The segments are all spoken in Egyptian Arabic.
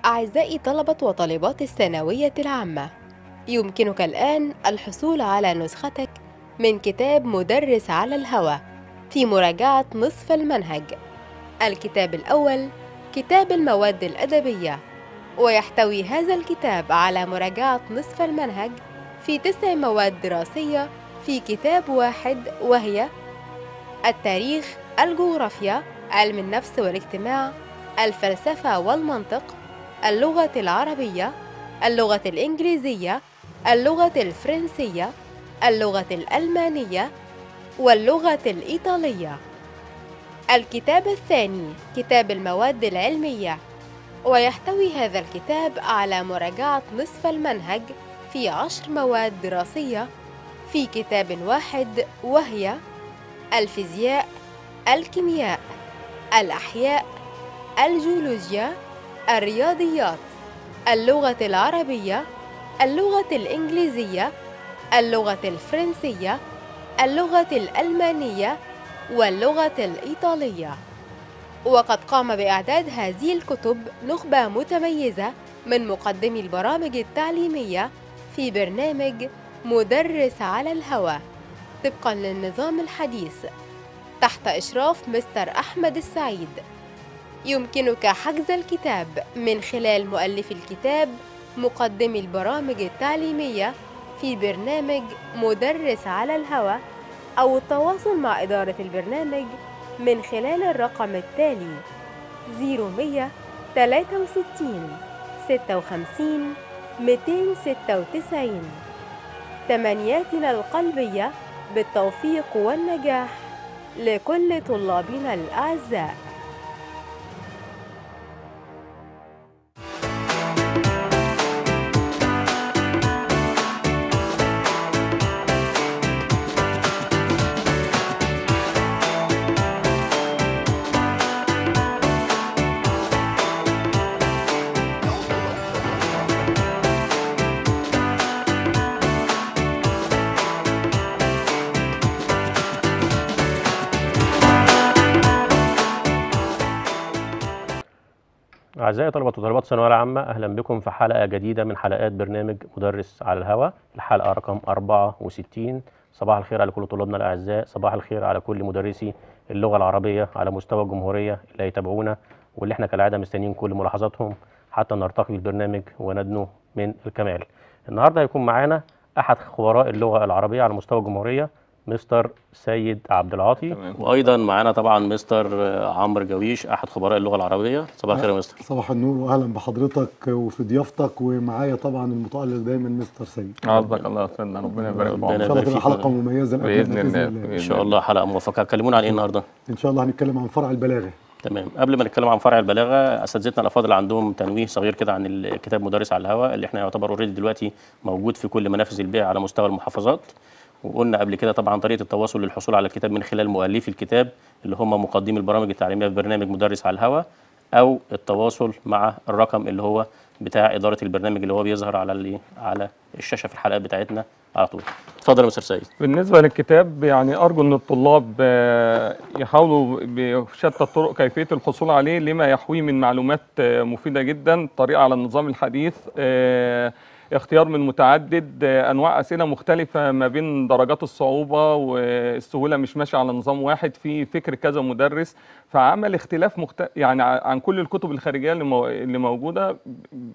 أعزائي طلبة وطالبات الثانوية العامة يمكنك الآن الحصول على نسختك من كتاب مدرس على الهوى في مراجعة نصف المنهج الكتاب الأول كتاب المواد الأدبية ويحتوي هذا الكتاب على مراجعة نصف المنهج في تسع مواد دراسية في كتاب واحد وهي التاريخ الجغرافيا علم النفس والاجتماع الفلسفة والمنطق اللغة العربية اللغة الإنجليزية اللغة الفرنسية اللغة الألمانية واللغة الإيطالية الكتاب الثاني كتاب المواد العلمية ويحتوي هذا الكتاب على مراجعة نصف المنهج في عشر مواد دراسية في كتاب واحد وهي الفيزياء الكيمياء الأحياء الجيولوجيا الرياضيات اللغة العربية اللغة الإنجليزية اللغة الفرنسية اللغة الألمانية واللغة الإيطالية وقد قام بإعداد هذه الكتب نخبة متميزة من مقدمي البرامج التعليمية في برنامج مدرس على الهوى طبقا للنظام الحديث تحت إشراف مستر أحمد السعيد يمكنك حجز الكتاب من خلال مؤلف الكتاب مقدمي البرامج التعليمية في برنامج مدرس على الهوى أو التواصل مع إدارة البرنامج من خلال الرقم التالي 0100 63 56 296 تمنياتنا القلبية بالتوفيق والنجاح لكل طلابنا الأعزاء أعزائي طلبة وطالبات الثانوية العامة أهلا بكم في حلقة جديدة من حلقات برنامج مدرس على الهواء الحلقة رقم 64 صباح الخير على كل طلابنا الأعزاء صباح الخير على كل مدرسي اللغة العربية على مستوى الجمهورية اللي هيتابعونا واللي احنا كالعادة مستنيين كل ملاحظاتهم حتى نرتقي بالبرنامج وندنو من الكمال النهاردة هيكون معانا أحد خبراء اللغة العربية على مستوى الجمهورية مستر سيد عبد العاطي تمام. وايضا معانا طبعا مستر عمرو جويش احد خبراء اللغه العربيه صباح الخير يا مستر صباح النور واهلا بحضرتك وفي ضيافتك ومعايا طبعا المتالق دايما مستر سيد عظك الله يا سيدنا ربنا يبارك ربنا ان بعمرك شاء الله يبارك تبقى فيك. حلقه مميزه بإذن لأبنائنا الله. ان شاء الله حلقه موفقه كلمونا عن ايه النهارده ان شاء الله هنتكلم عن فرع البلاغه تمام قبل ما نتكلم عن فرع البلاغه اساتذتنا الافاضل عندهم تنويه صغير كده عن الكتاب مدرس على الهواء اللي احنا يعتبر اوريدي دلوقتي موجود في كل منافذ البيع على مستوى المحافظات وقلنا قبل كده طبعا طريقه التواصل للحصول على الكتاب من خلال مؤلفي الكتاب اللي هم مقدمي البرامج التعليميه في برنامج مدرس على الهواء او التواصل مع الرقم اللي هو بتاع اداره البرنامج اللي هو بيظهر على اللي على الشاشه في الحلقات بتاعتنا على طول اتفضل يا مستر سيد بالنسبة للكتاب يعني أرجو أن الطلاب آه، يحاولوا بشتى الطرق كيفية الحصول عليه لما يحويه من معلومات آه، مفيدة جدا طريقة على النظام الحديث آه، اختيار من متعدد آه، أنواع أسئلة مختلفة ما بين درجات الصعوبة والسهولة مش ماشية على نظام واحد في فكر كذا مدرس فعمل اختلاف مخت... يعني ع- عن كل الكتب الخارجية اللي, مو... اللي موجودة ب-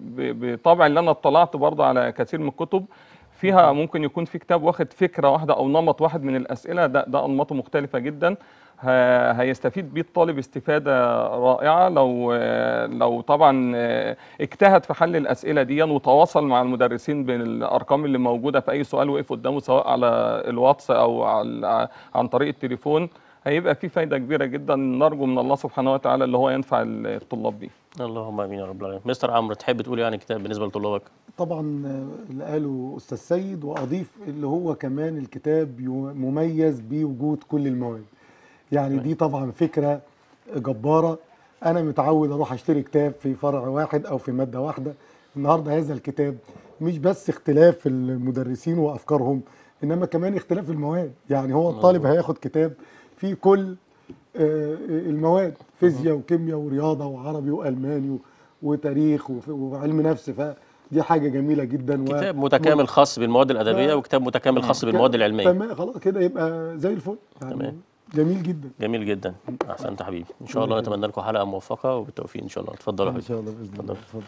بطبع اللي أنا اطلعت برضه على كثير من الكتب فيها ممكن يكون في كتاب واخد فكره واحده او نمط واحد من الاسئله ده ده انماطه مختلفه جدا ه- هيستفيد بيه الطالب استفاده رائعه لو لو طبعا اجتهد في حل الاسئله دي وتواصل مع المدرسين بالارقام اللي موجوده في اي سؤال وقف قدامه سواء على الواتس او على عن طريق التليفون هيبقى في فايده كبيره جدا نرجو من الله سبحانه وتعالى اللي هو ينفع الطلاب بيه اللهم امين يا رب العالمين مستر عمرو تحب تقول يعني كتاب بالنسبه لطلابك طبعا اللي قاله استاذ سيد واضيف اللي هو كمان الكتاب يو- مميز بوجود كل المواد يعني دي طبعا فكره جباره انا متعود اروح اشتري كتاب في فرع واحد او في ماده واحده النهارده هذا الكتاب مش بس اختلاف المدرسين وافكارهم انما كمان اختلاف المواد يعني هو الطالب هياخد كتاب فيه كل آه، المواد فيزياء وكيمياء ورياضه وعربي والماني و- وتاريخ وف- وعلم نفس فدي حاجه جميله جدا و- كتاب متكامل خاص بالمواد الادبيه ف- وكتاب متكامل خاص كده- بالمواد العلميه تمام خلاص كده يبقى زي الفل يعني تمام. جميل جدا جميل جدا احسنت يا حبيبي ان شاء الله نتمنى لكم حلقه موفقه وبالتوفيق ان شاء الله اتفضلوا يا ان حبيبي شاء الله باذن الله اتفضل. اتفضل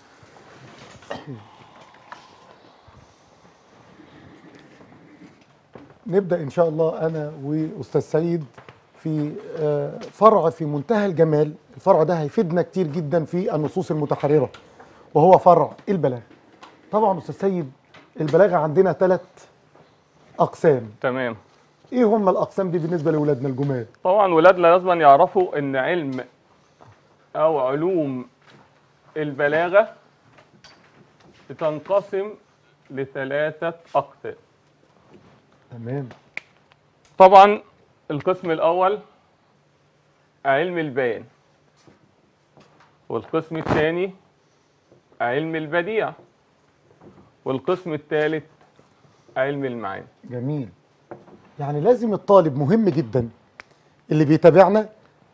نبدا ان شاء الله انا واستاذ سيد في آه، فرع في منتهى الجمال الفرع ده هيفيدنا كتير جدا في النصوص المتحرره وهو فرع البلاغه طبعا استاذ سيد البلاغه عندنا ثلاث اقسام تمام ايه هم الاقسام دي بالنسبه لاولادنا الجمال طبعا ولادنا لازم يعرفوا ان علم او علوم البلاغه بتنقسم لثلاثه اقسام تمام طبعا القسم الاول علم البيان والقسم الثاني علم البديع والقسم الثالث علم المعاني جميل يعني لازم الطالب مهم جدا اللي بيتابعنا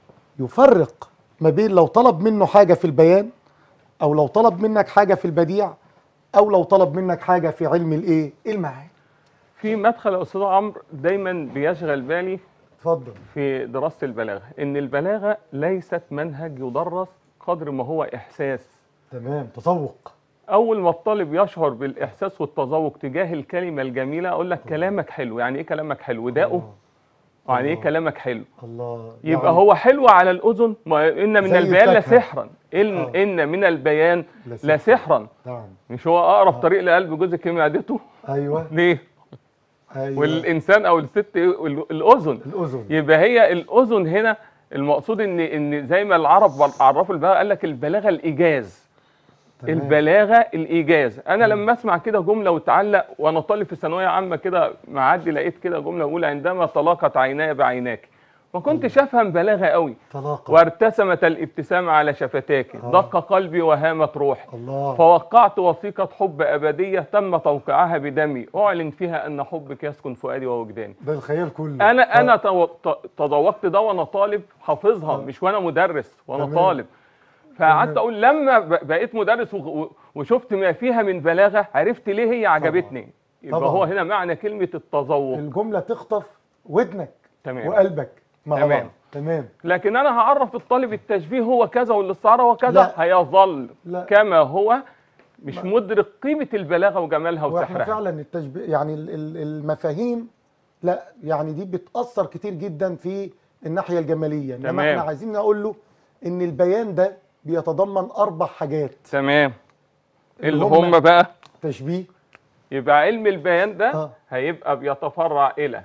يفرق ما بين لو طلب منه حاجة في البيان أو لو طلب منك حاجة في البديع أو لو طلب منك حاجة في علم الإيه؟ المعاني في مدخل يا استاذ عمرو دايما بيشغل بالي اتفضل في دراسه البلاغه ان البلاغه ليست منهج يدرس قدر ما هو احساس تمام تذوق اول ما الطالب يشعر بالاحساس والتذوق تجاه الكلمه الجميله اقول لك كلامك حلو يعني ايه كلامك حلو داؤه يعني ايه الله. كلامك حلو الله يبقى يعني هو حلو على الاذن ما ان من زي البيان الفاكهة. لسحرا إن, آه. ان من البيان لسحرا. لسحرا نعم مش هو اقرب طريق لقلب جوز معدته أيوه ليه أيوه والانسان او الست إيه؟ ال- الاذن الأذن يبقى هي الاذن هنا المقصود ان ان زي ما العرب عرفوا البلاغه قال لك البلاغه الايجاز تمام. البلاغه الايجاز انا لما اسمع كده جمله وتعلق وانا طالب في ثانويه عامه كده معدي لقيت كده جمله بقول عندما تلاقت عيناي بعيناك ما كنتش افهم بلاغه قوي طلاقة وارتسمت الابتسامه على شفتاك آه. دق قلبي وهامت روحي الله فوقعت وثيقة حب أبدية تم توقيعها بدمي أعلن فيها أن حبك يسكن فؤادي ووجداني ده الخيال كله أنا أنا تو- ت- تذوقت ده وأنا طالب حافظها آه. مش وأنا مدرس وأنا تمام. طالب فقعدت تمام. أقول لما ب- بقيت مدرس و- و- وشفت ما فيها من بلاغة عرفت ليه هي عجبتني يبقى طبعاً. هو هنا معنى كلمة التذوق الجملة تخطف ودنك تمام وقلبك مع تمام. بعض تمام لكن أنا هعرف الطالب التشبيه هو كذا والاستعارة هو كذا لا. هيظل لا. كما هو مش مدرك قيمة البلاغة وجمالها واحنا وسحرها فعلا التشبيه يعني ال- ال- المفاهيم لا يعني دي بتأثر كتير جدا في الناحية الجمالية انما تمام. احنا عايزين نقول له ان البيان ده بيتضمن اربع حاجات تمام اللي هم- هم بقى تشبيه يبقى علم البيان ده آه. هيبقى بيتفرع الى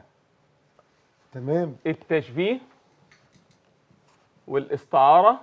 تمام التشبيه والاستعاره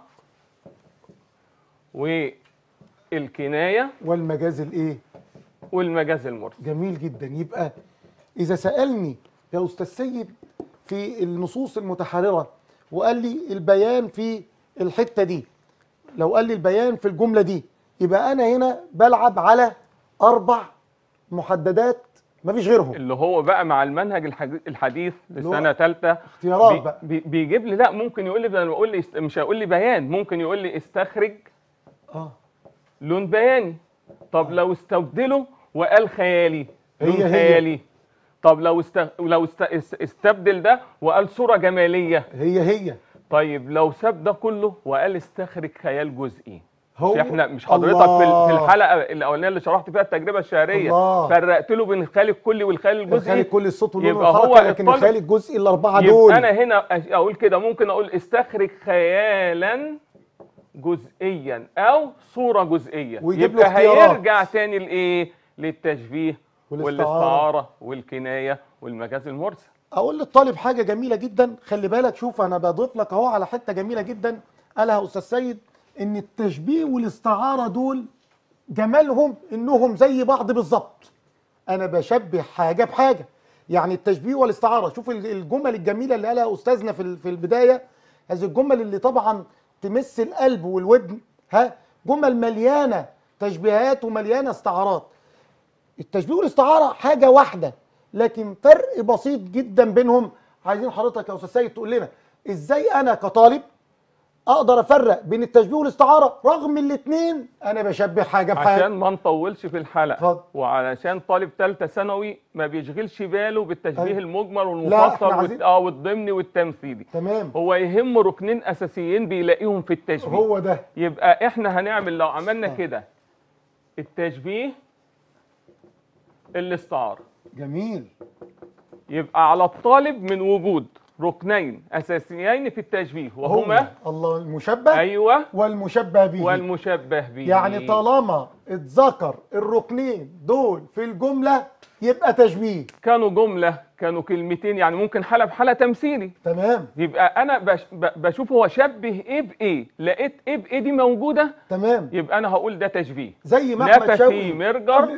والكنايه والمجاز الايه والمجاز المرسل جميل جدا يبقى اذا سالني يا استاذ سيد في النصوص المتحرره وقال لي البيان في الحته دي لو قال لي البيان في الجمله دي يبقى انا هنا بلعب على اربع محددات مفيش غيرهم اللي هو بقى مع المنهج الحدي- الحديث اللي هو لسنه ثالثه اختيارات بقى بي بيجيب لي لا ممكن يقول لي بدل ما يقول لي است- مش هيقول لي بيان ممكن يقول لي استخرج اه لون بياني طب لو استبدله وقال خيالي لون هي هي. خيالي طب لو است... لو است... است- استبدل ده وقال صوره جماليه هي هي طيب لو ساب ده كله وقال استخرج خيال جزئي هو مش احنا مش حضرتك في ال- في الله. الحلقه الاولانيه اللي شرحت فيها التجربه الشعريه الله. فرقت له بين الخيال الكلي والخيال الخيال الجزئي كل الصوت واللون يبقى هو والحركه لكن الطالب- الخيال الجزئي الاربعه يبقى دول انا هنا أش- اقول كده ممكن اقول استخرج خيالا جزئيا او صوره جزئيه ويجيب له يبقى اختيارات. هيرجع تاني لايه للتشبيه والاستعارة. والاستعاره والكنايه والمجاز المرسل اقول للطالب حاجه جميله جدا خلي بالك شوف انا بضيف لك اهو على حته جميله جدا قالها استاذ سيد ان التشبيه والاستعاره دول جمالهم انهم زي بعض بالظبط انا بشبه حاجه بحاجه يعني التشبيه والاستعاره شوف ال- الجمل الجميله اللي قالها استاذنا في ال- في البدايه هذه الجمل اللي طبعا تمس القلب والودن ها جمل مليانه تشبيهات ومليانه استعارات التشبيه والاستعاره حاجه واحده لكن فرق بسيط جدا بينهم عايزين حضرتك يا استاذ سيد تقول لنا ازاي انا كطالب اقدر افرق بين التشبيه والاستعاره رغم الاثنين انا بشبه حاجه بحاجه عشان ما نطولش في الحلقه اتفضل. وعلشان طالب ثالثه ثانوي ما بيشغلش باله بالتشبيه أيوة. المجمل لا، والمفصل إحنا والت- عايزين- اه والضمني والتمثيلي تمام هو يهمه ركنين اساسيين بيلاقيهم في التشبيه هو ده يبقى احنا هنعمل لو عملنا كده التشبيه الاستعاره جميل يبقى على الطالب من وجود ركنين اساسيين في التشبيه وهما هو الله المشبه ايوه والمشبه به والمشبه به يعني طالما اتذكر الركنين دول في الجمله يبقى تشبيه كانوا جمله كانوا كلمتين يعني ممكن حاله بحاله تمثيلي تمام يبقى انا بش ب- بشوف هو شبه ايه بايه لقيت ايه بايه دي موجوده تمام يبقى انا هقول ده تشبيه زي ما احمد نفسي شوقي مرجر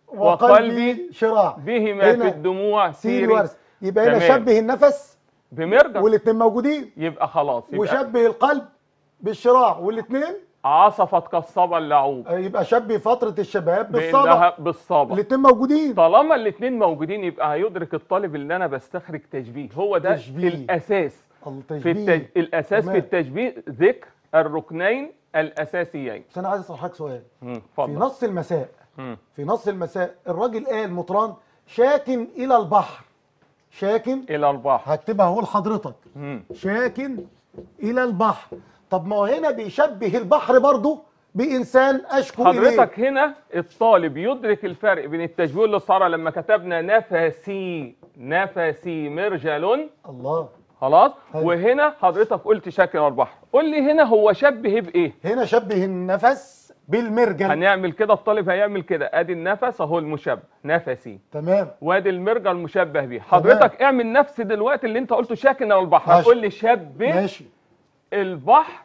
وقلبي شراع بهما في هنا الدموع سيري سيري ورث يبقى هنا تمام. شبه النفس بمرجر والاثنين موجودين يبقى خلاص يبقى وشبه القلب بالشراع والاثنين عصفت كالصبا اللعوب يبقى شبه فتره الشباب بالصبا بانها بالصبا الاثنين موجودين طالما الاثنين موجودين يبقى هيدرك الطالب ان انا بستخرج تشبيه هو ده تشبيه. الاساس في التشبيه التج... الاساس تمام. في التشبيه ذكر الركنين الاساسيين بس انا عايز اسال حضرتك سؤال مم، في اتفضل نص المساء مم. في نص المساء الراجل قال مطران شاكن الى البحر شاكن الى البحر هكتبها اهو لحضرتك مم. شاكن الى البحر طب ما هو هنا بيشبه البحر برضه بانسان اشكو اليه حضرتك هنا الطالب يدرك الفرق بين التشبيه والاستعاره لما كتبنا نفسي نفسي مرجل الله خلاص أيوة. وهنا حضرتك قلت شاكن البحر قول لي هنا هو شبه بايه هنا شبه النفس بالمرجل هنعمل كده الطالب هيعمل كده ادي النفس اهو المشبه نفسي تمام وادي المرجل المشبه بيه حضرتك اعمل نفس دلوقتي اللي انت قلته شاكن البحر ماشي. هتقول لي شبه ماشي البحر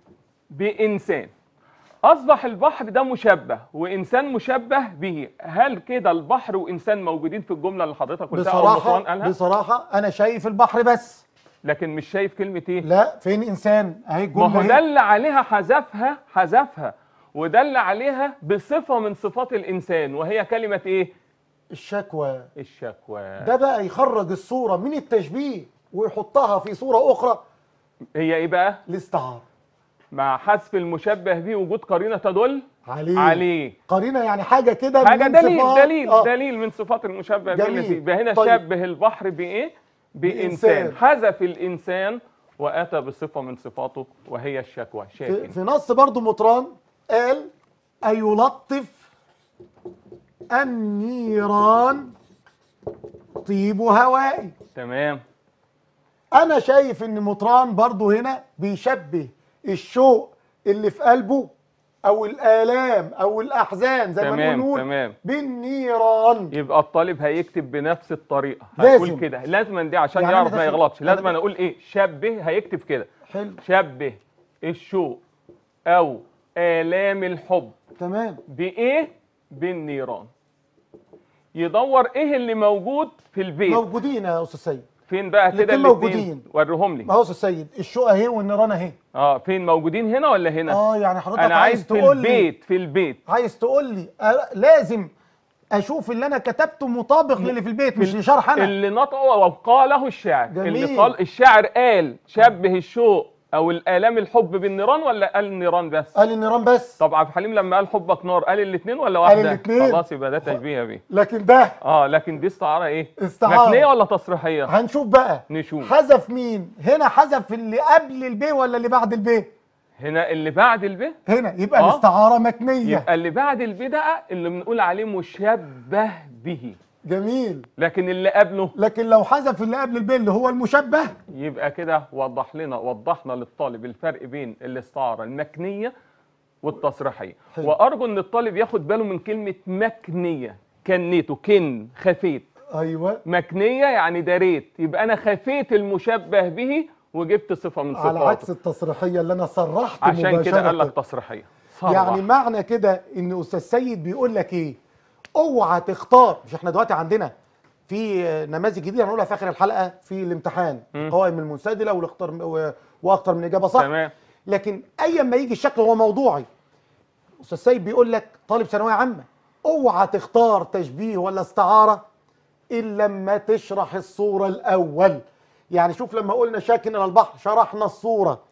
بإنسان أصبح البحر ده مشبه وإنسان مشبه به هل كده البحر وإنسان موجودين في الجملة اللي حضرتك قلتها أو مطران بصراحه قالها بصراحه انا شايف البحر بس لكن مش شايف كلمة إيه لا فين انسان اهي ما هو الجمله ده اهي اللي عليها حذفها حذفها ودل عليها بصفة من صفات الإنسان وهي كلمة إيه الشكوى الشكوى ده بقى يخرج الصوره من التشبيه ويحطها في صوره اخرى هي إيه بقى الاستعاره مع حذف المشبه به وجود قرينة تدل عليه عليه قرينه يعني حاجه كده حاجه من دليل صفات- دليل آه. دليل من صفات المشبه به جميل. التي- يبقى هنا طيب. شبه البحر بايه بإنسان. بانسان حذف الانسان واتى بصفه من صفاته وهي الشكوى في, شاكن في نص برضو مطران قال أيلطف النيران طيب هوائي تمام أنا شايف إن مطران برضو هنا بيشبه الشوق اللي في قلبه أو الآلام أو الأحزان زي ما تمام، بنقول تمام. بالنيران يبقى الطالب هيكتب بنفس الطريقه لازم. هيقول كده لازم دي عشان يعني يعرف أنا ما داخل- يغلطش أنا لازم د- انا اقول ايه شبه هيكتب كده حلو شبه الشوق او الام الحب تمام بايه بالنيران يدور ايه اللي موجود في البيت موجودين يا أستاذ سيد فين بقى كده الاتنين الاتنين؟ موجودين. وريهم لي ما هو أستاذ سيد الشوق أهي والنيران أهي اه فين موجودين هنا ولا هنا اه يعني حضرتك انا عايز في تقول لي البيت في البيت عايز تقول لي أ- لازم اشوف اللي انا كتبته مطابق للي في البيت مش لشرح انا اللي نطقه وقاله الشاعر جميل. اللي قال الشاعر قال شبه الشوق او الالام الحب بالنيران ولا قال النيران بس قال النيران بس طب عبد الحليم لما قال حبك نار قال الاثنين ولا واحده الاتنين. خلاص يبقى ده تشبيه بيه لكن ده اه لكن دي استعاره ايه استعارة. مكنيه ولا تصريحيه هنشوف بقى نشوف حذف مين هنا حذف اللي قبل البي ولا اللي بعد البي هنا اللي بعد الب هنا يبقى آه. الاستعاره مكنيه يبقى اللي بعد الب ده اللي بنقول عليه مشبه به جميل لكن اللي قبله لكن لو حذف اللي قبل البي اللي هو المشبه يبقى كده وضح لنا وضحنا للطالب الفرق بين الاستعاره المكنيه والتصريحيه حلو. وارجو ان الطالب ياخد باله من كلمه مكنيه كنيته كن خفيت ايوه مكنيه يعني دريت يبقى انا خفيت المشبه به وجبت صفه من على عكس صفاته التصريحيه اللي انا صرحت عشان كده مباشرة. قال لك تصريحيه صرح. يعني معنى كده ان استاذ سيد بيقول لك ايه اوعى تختار مش احنا دلوقتي عندنا في نماذج جديده هنقولها في اخر الحلقه في الامتحان القوائم المنسدله والاختار و- واكتر من اجابه صح تمام لكن ايا ما يجي الشكل هو موضوعي استاذ سيد بيقول لك طالب ثانويه عامه اوعى تختار تشبيه ولا استعاره الا لما تشرح الصوره الاول يعني شوف لما قلنا شاكن الى البحر شرحنا الصوره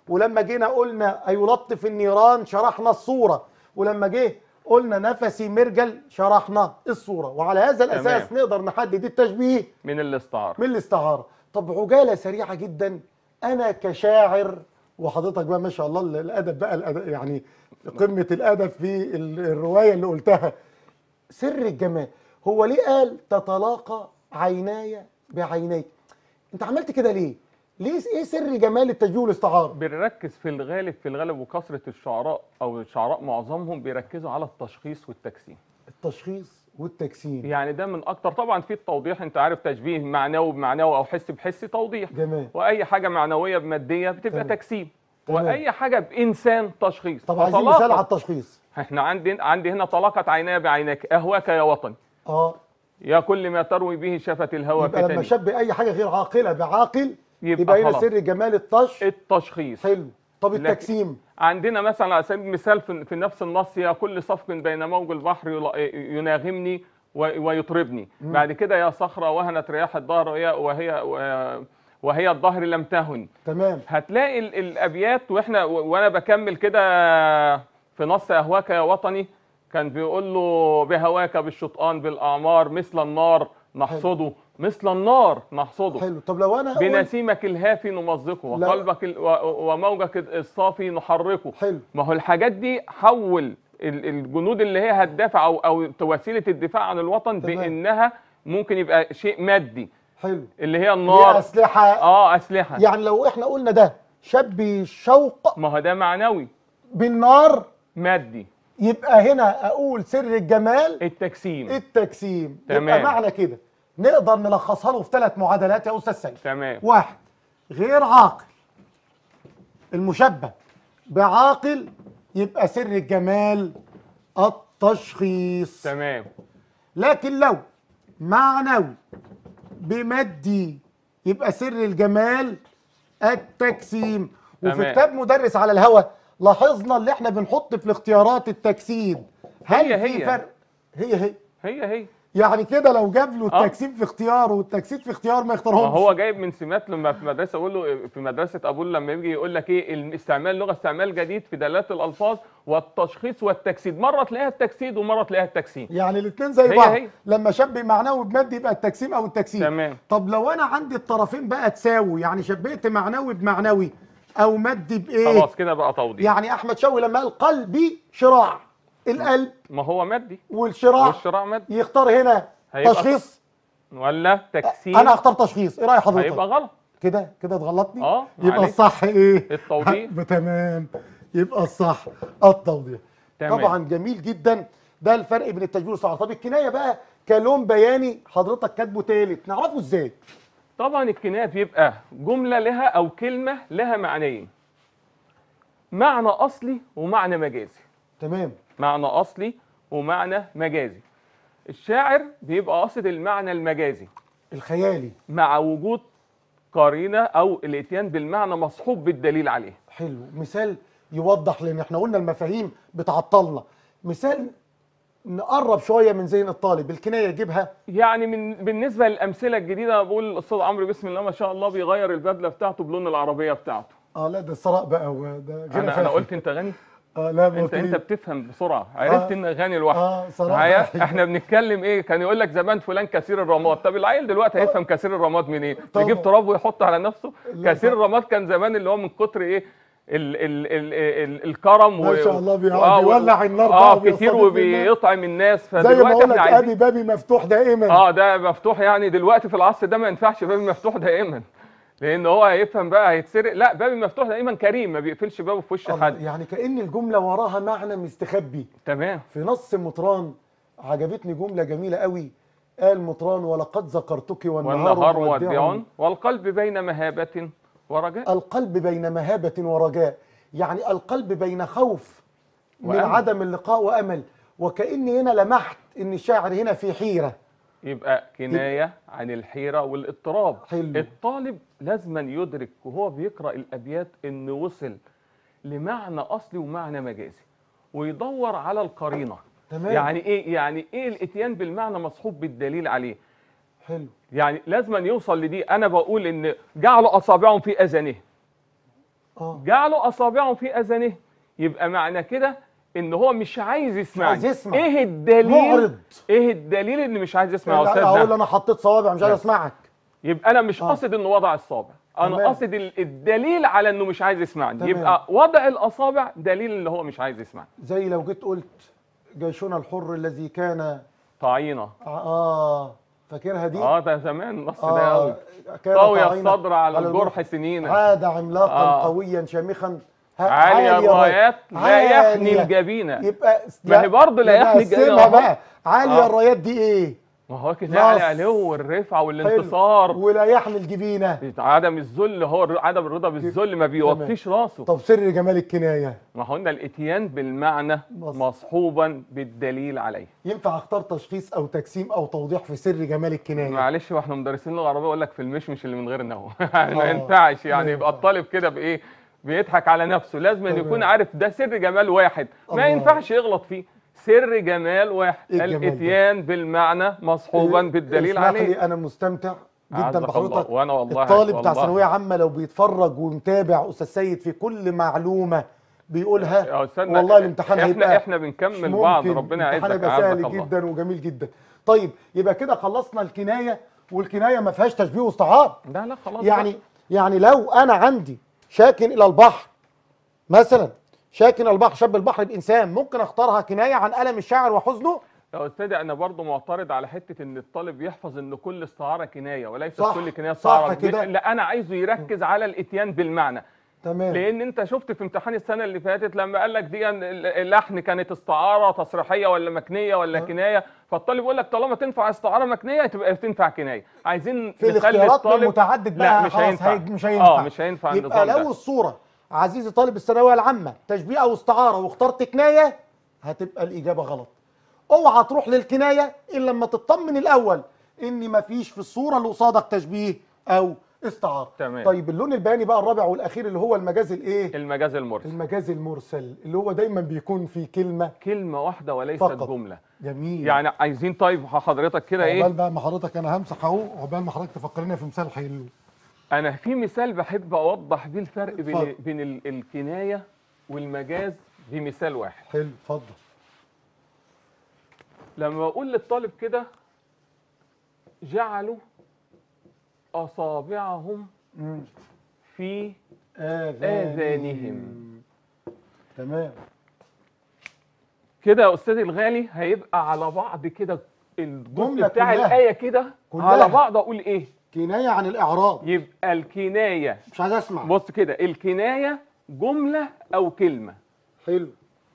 ولما جينا قلنا أيلطف النيران شرحنا الصورة ولما جه قلنا نفسي مرجل شرحنا الصورة وعلى هذا الأساس تمام. نقدر نحدد التشبيه من الاستعاره من الاستعارة طب عجالة سريعة جدا أنا كشاعر وحضرتك بقى ما شاء الله ال- الأدب بقى الأدب يعني قمة الأدب في ال- الرواية اللي قلتها سر الجمال هو ليه قال تتلاقى عيناي بعينيك انت عملت كده ليه ليه ايه سر جمال التشبيه والاستعارة بنركز في الغالب في الغالب وكثره الشعراء او الشعراء معظمهم بيركزوا على التشخيص والتجسيم التشخيص والتجسيم يعني ده من اكتر طبعا في التوضيح انت عارف تشبيه معنوي بمعنوي او حس بحس توضيح جمال واي حاجه معنويه بماديه بتبقى تمام. تجسيم تمام. واي حاجه بانسان تشخيص طب عايزين فتلاقى- مثال على التشخيص احنا عندي عندي هنا طلقت عيناي بعينيك اهواك يا وطن اه يا كل ما تروي به شفت الهوى يبقى لما فتني شبه اي حاجه غير عاقله بعاقل يبقى يبقى هنا خلاص. سر جمال الطش التشخيص حلو طب لكن- التجسيم عندنا مثلا على سبيل المثال في في نفس النص يا كل صفق بين موج البحر يلا- يناغمني و- ويطربني بعد كده يا صخرة وهنت رياح الظهر وهي وهي و- وهي الظهر لم تهن تمام هتلاقي ال- الابيات واحنا و- وانا بكمل كده في نص اهواك يا وطني كان بيقول له بهواك بالشطآن بالاعمار مثل النار نحصده مثل النار نحصده حلو طب لو انا قلت بنسيمك الهافي نمزقه لا. وقلبك ال- و- وموجك الصافي نحركه حلو ما هو الحاجات دي حول ال- الجنود اللي هي هتدافع او او وسيله الدفاع عن الوطن تمام. بانها ممكن يبقى شيء مادي حلو اللي هي هي النار اسلحه اه اسلحه يعني لو احنا قلنا ده شبي الشوق ما هو ده معنوي بالنار مادي يبقى هنا اقول سر الجمال التجسيم التجسيم يبقى تمام. معنى كده نقدر نلخصها له في ثلاث معادلات يا استاذ سيد تمام واحد غير عاقل المشبه بعاقل يبقى سر الجمال التشخيص تمام لكن لو معنوي بمادي يبقى سر الجمال التجسيم وفي تمام. كتاب مدرس على الهوى لاحظنا اللي احنا بنحط في الاختيارات التجسيد هل هي في هي. فرق هي هي هي هي يعني كده لو جاب له آه. التجسيم في اختياره والتجسيد في اختيار ما ما يختارهمش هو جايب من سمات لما في مدرسه اقول له في مدرسه ابول لما يجي يقول لك ايه استعمال لغه استعمال جديد في دلالات الالفاظ والتشخيص والتجسيد مره تلاقيها التجسيد ومره تلاقيها التجسيم يعني الاثنين زي هي بعض هي. لما شبه معنوي بمادي يبقى التجسيم او التجسيد تمام. طب لو انا عندي الطرفين بقى تساوي يعني شبهت معنوي بمعنوي او مادي بايه خلاص كده بقى توضيح يعني احمد شوقي لما قال قلبي شراع القلب ما هو مادي والشراع والشراع مادي يختار هنا هيبقى تشخيص ولا تجسيم انا هختار تشخيص ايه راي حضرتك هيبقى غلط كده كده اتغلطني اه يبقى معلش. الصح ايه التوضيح. تمام يبقى الصح التوضيح تمام. طبعا جميل جدا ده الفرق بين التشبيه والصعر طب الكنايه بقى كلون بياني حضرتك كاتبه تالت نعرفه ازاي طبعا الكنايه بيبقى جمله لها او كلمه لها معنيين معنى اصلي ومعنى مجازي تمام معنى اصلي ومعنى مجازي الشاعر بيبقى قاصد المعنى المجازي الخيالي مع وجود قرينه او الاتيان بالمعنى مصحوب بالدليل عليه حلو مثال يوضح لان احنا قلنا المفاهيم بتعطلنا مثال نقرب شويه من ذهن الطالب الكنايه يجيبها يعني من بالنسبه للامثله الجديده أنا بقول الاستاذ عمرو بسم الله ما شاء الله بيغير البدله بتاعته بلون العربيه بتاعته اه لا ده ثراء بقى وده غنى انا انا فاخر. قلت انت غني اه لا ما انت انت قلتليش. بتفهم بسرعه عرفت آه. ان غني لوحده اه صراحه معايا احنا بنتكلم ايه كان يقول لك زمان فلان كثير الرماد طب العيل دلوقتي هيفهم كثير الرماد منين طبعا. يجيب تراب ويحط على نفسه لا كثير طبعا. الرماد كان زمان اللي هو من كتر ايه ال ال ال ال الكرم ما شاء الله بي- آه، بيولع النار بقى اه وبيستضيف كتير الناس. وبيطعم الناس زي ما فدلوقتي اقول لك احنا عايزين ابي بابي مفتوح دائما اه ده مفتوح يعني دلوقتي في العصر ده ما ينفعش بابي مفتوح دائما لان هو هيفهم بقى هيتسرق لا بابي مفتوح دائما كريم ما بيقفلش بابه في وش الله، حد يعني كأن الجملة وراها معنى مستخبي تمام في نص مطران عجبتني جملة جميلة قوي قال مطران ولقد ذكرتك والنهار, والنهار مودع مودع والقلب بين مهابة ورجاء القلب بين مهابة ورجاء يعني القلب بين خوف من وأمل. عدم اللقاء وأمل وكأني هنا لمحت إن الشاعر هنا في حيرة يبقى كناية عن الحيرة والاضطراب حلو. الطالب لازما يدرك وهو بيقرأ الأبيات إنه وصل لمعنى أصلي ومعنى مجازي ويدور على القرينة تمام يعني إيه يعني إيه الإتيان بالمعنى مصحوب بالدليل عليه حلو يعني لازما يوصل لدي أنا بقول إن جعلوا أصابعهم في أذانهم اه جعلوا اصابعهم في اذانهم يبقى معنى كده ان هو مش عايز يسمع عايز يسمع. ايه الدليل معرض ايه الدليل ان مش عايز يسمع يا لا، استاذ اقول ده؟ انا حطيت صوابع مش عايز اسمعك يبقى انا مش آه. قاصد انه وضع الصابع انا تمام. قاصد ال- الدليل على انه مش عايز يسمعني تمام. يبقى وضع الاصابع دليل ان هو مش عايز يسمعني زي لو جيت قلت جيشنا الحر الذي كان طعينه اه فاكرها دي اه ده زمان النص ده قوي كان طاوي طاعنا الصدر على الجرح سنين عاد عملاقا آه. قويا شامخا ها- عالي الرايات لا عالية. يحني الجبينه يبقى ما هي برضه لا يحني الجبينة الجبينة أهو. بقى عالية آه. الرايات دي ايه؟ ما هو كده على نص. علو والرفعه حلو. والانتصار ولا يحني الجبينة عدم الذل هو الر- عدم الرضا بالذل ما بيوطيش راسه طب سر جمال الكناية ما هو قلنا الاتيان بالمعنى نص. مصحوبا بالدليل عليه ينفع اختار تشخيص او تجسيم او توضيح في سر جمال الكناية معلش واحنا مدرسين اللغه العربيه يقول لك في المشمش اللي من غير نهو يعني ما آه. ينفعش يعني ما يبقى ينفع. الطالب كده بايه بيضحك على نفسه لازم أن تمام. يكون عارف ده سر جمال واحد ما الله. ينفعش يغلط فيه سر جمال واحد إيه الجمال ده؟ الاتيان بالمعنى مصحوبا بالدليل اسمح عليه لي انا مستمتع جدا أعزك بحضرتك الله. وأنا والله الطالب بتاع والله. ثانويه عامه لو بيتفرج ومتابع استاذ سيد في كل معلومه بيقولها يا استاذنا والله الامتحان احنا هيبقى احنا مش بنكمل بعض ممكن. ربنا الامتحان يعزك هيبقى أعزك سهل الله. جدا وجميل جدا طيب يبقى كده خلصنا الكنايه والكنايه ما فيهاش تشبيه واستعار لا لا خلاص يعني بقى. يعني لو انا عندي شاكن الى البحر مثلا شاكن الى البحر شاب البحر بانسان ممكن اختارها كنايه عن الم الشاعر وحزنه يا استاذ انا برضو معترض على حته ان الطالب يحفظ ان كل استعاره كنايه وليست صح، كل كنايه صح استعاره كده. لا انا عايزه يركز على الاتيان بالمعنى تمام لان انت شفت في امتحان السنه اللي فاتت لما قال لك دي ال- اللحن كانت استعاره تصريحيه ولا مكنيه ولا كنايه فالطالب يقول لك طالما تنفع استعاره مكنيه تبقى تنفع كنايه عايزين في نخلي الاختيارات الطالب المتعدد بقى لا مش خلاص هينفع هي- مش هينفع اه مش هينفع يبقى النظام لو ده الصوره عزيزي طالب الثانويه العامه تشبيه او استعاره واخترت كنايه هتبقى الاجابه غلط اوعى تروح للكنايه الا لما تطمن الاول ان مفيش في الصوره اللي قصادك تشبيه او استعاره تمام. طيب اللون البياني بقى الرابع والاخير اللي هو المجاز الايه المجاز المرسل المجاز المرسل اللي هو دايما بيكون في كلمه كلمه واحده وليست فقط. جمله جميل يعني عايزين طيب حضرتك كده ايه عقبال بقى ما حضرتك انا همسح اهو عقبال ما حضرتك تفكرنا في مثال حلو انا في مثال بحب اوضح بيه الفرق بين اتفضل. بين ال- الكنايه والمجاز بمثال واحد حلو اتفضل لما اقول للطالب كده جعلوا اصابعهم مم. في آذانهم تمام كده يا استاذي الغالي هيبقى على بعض كده الجزء جملة بتاع كلها. الايه كده كلها. على بعض اقول ايه كناية عن الإعراب يبقى الكنايه مش عايز أسمع بص كده الكنايه جمله او كلمه حلو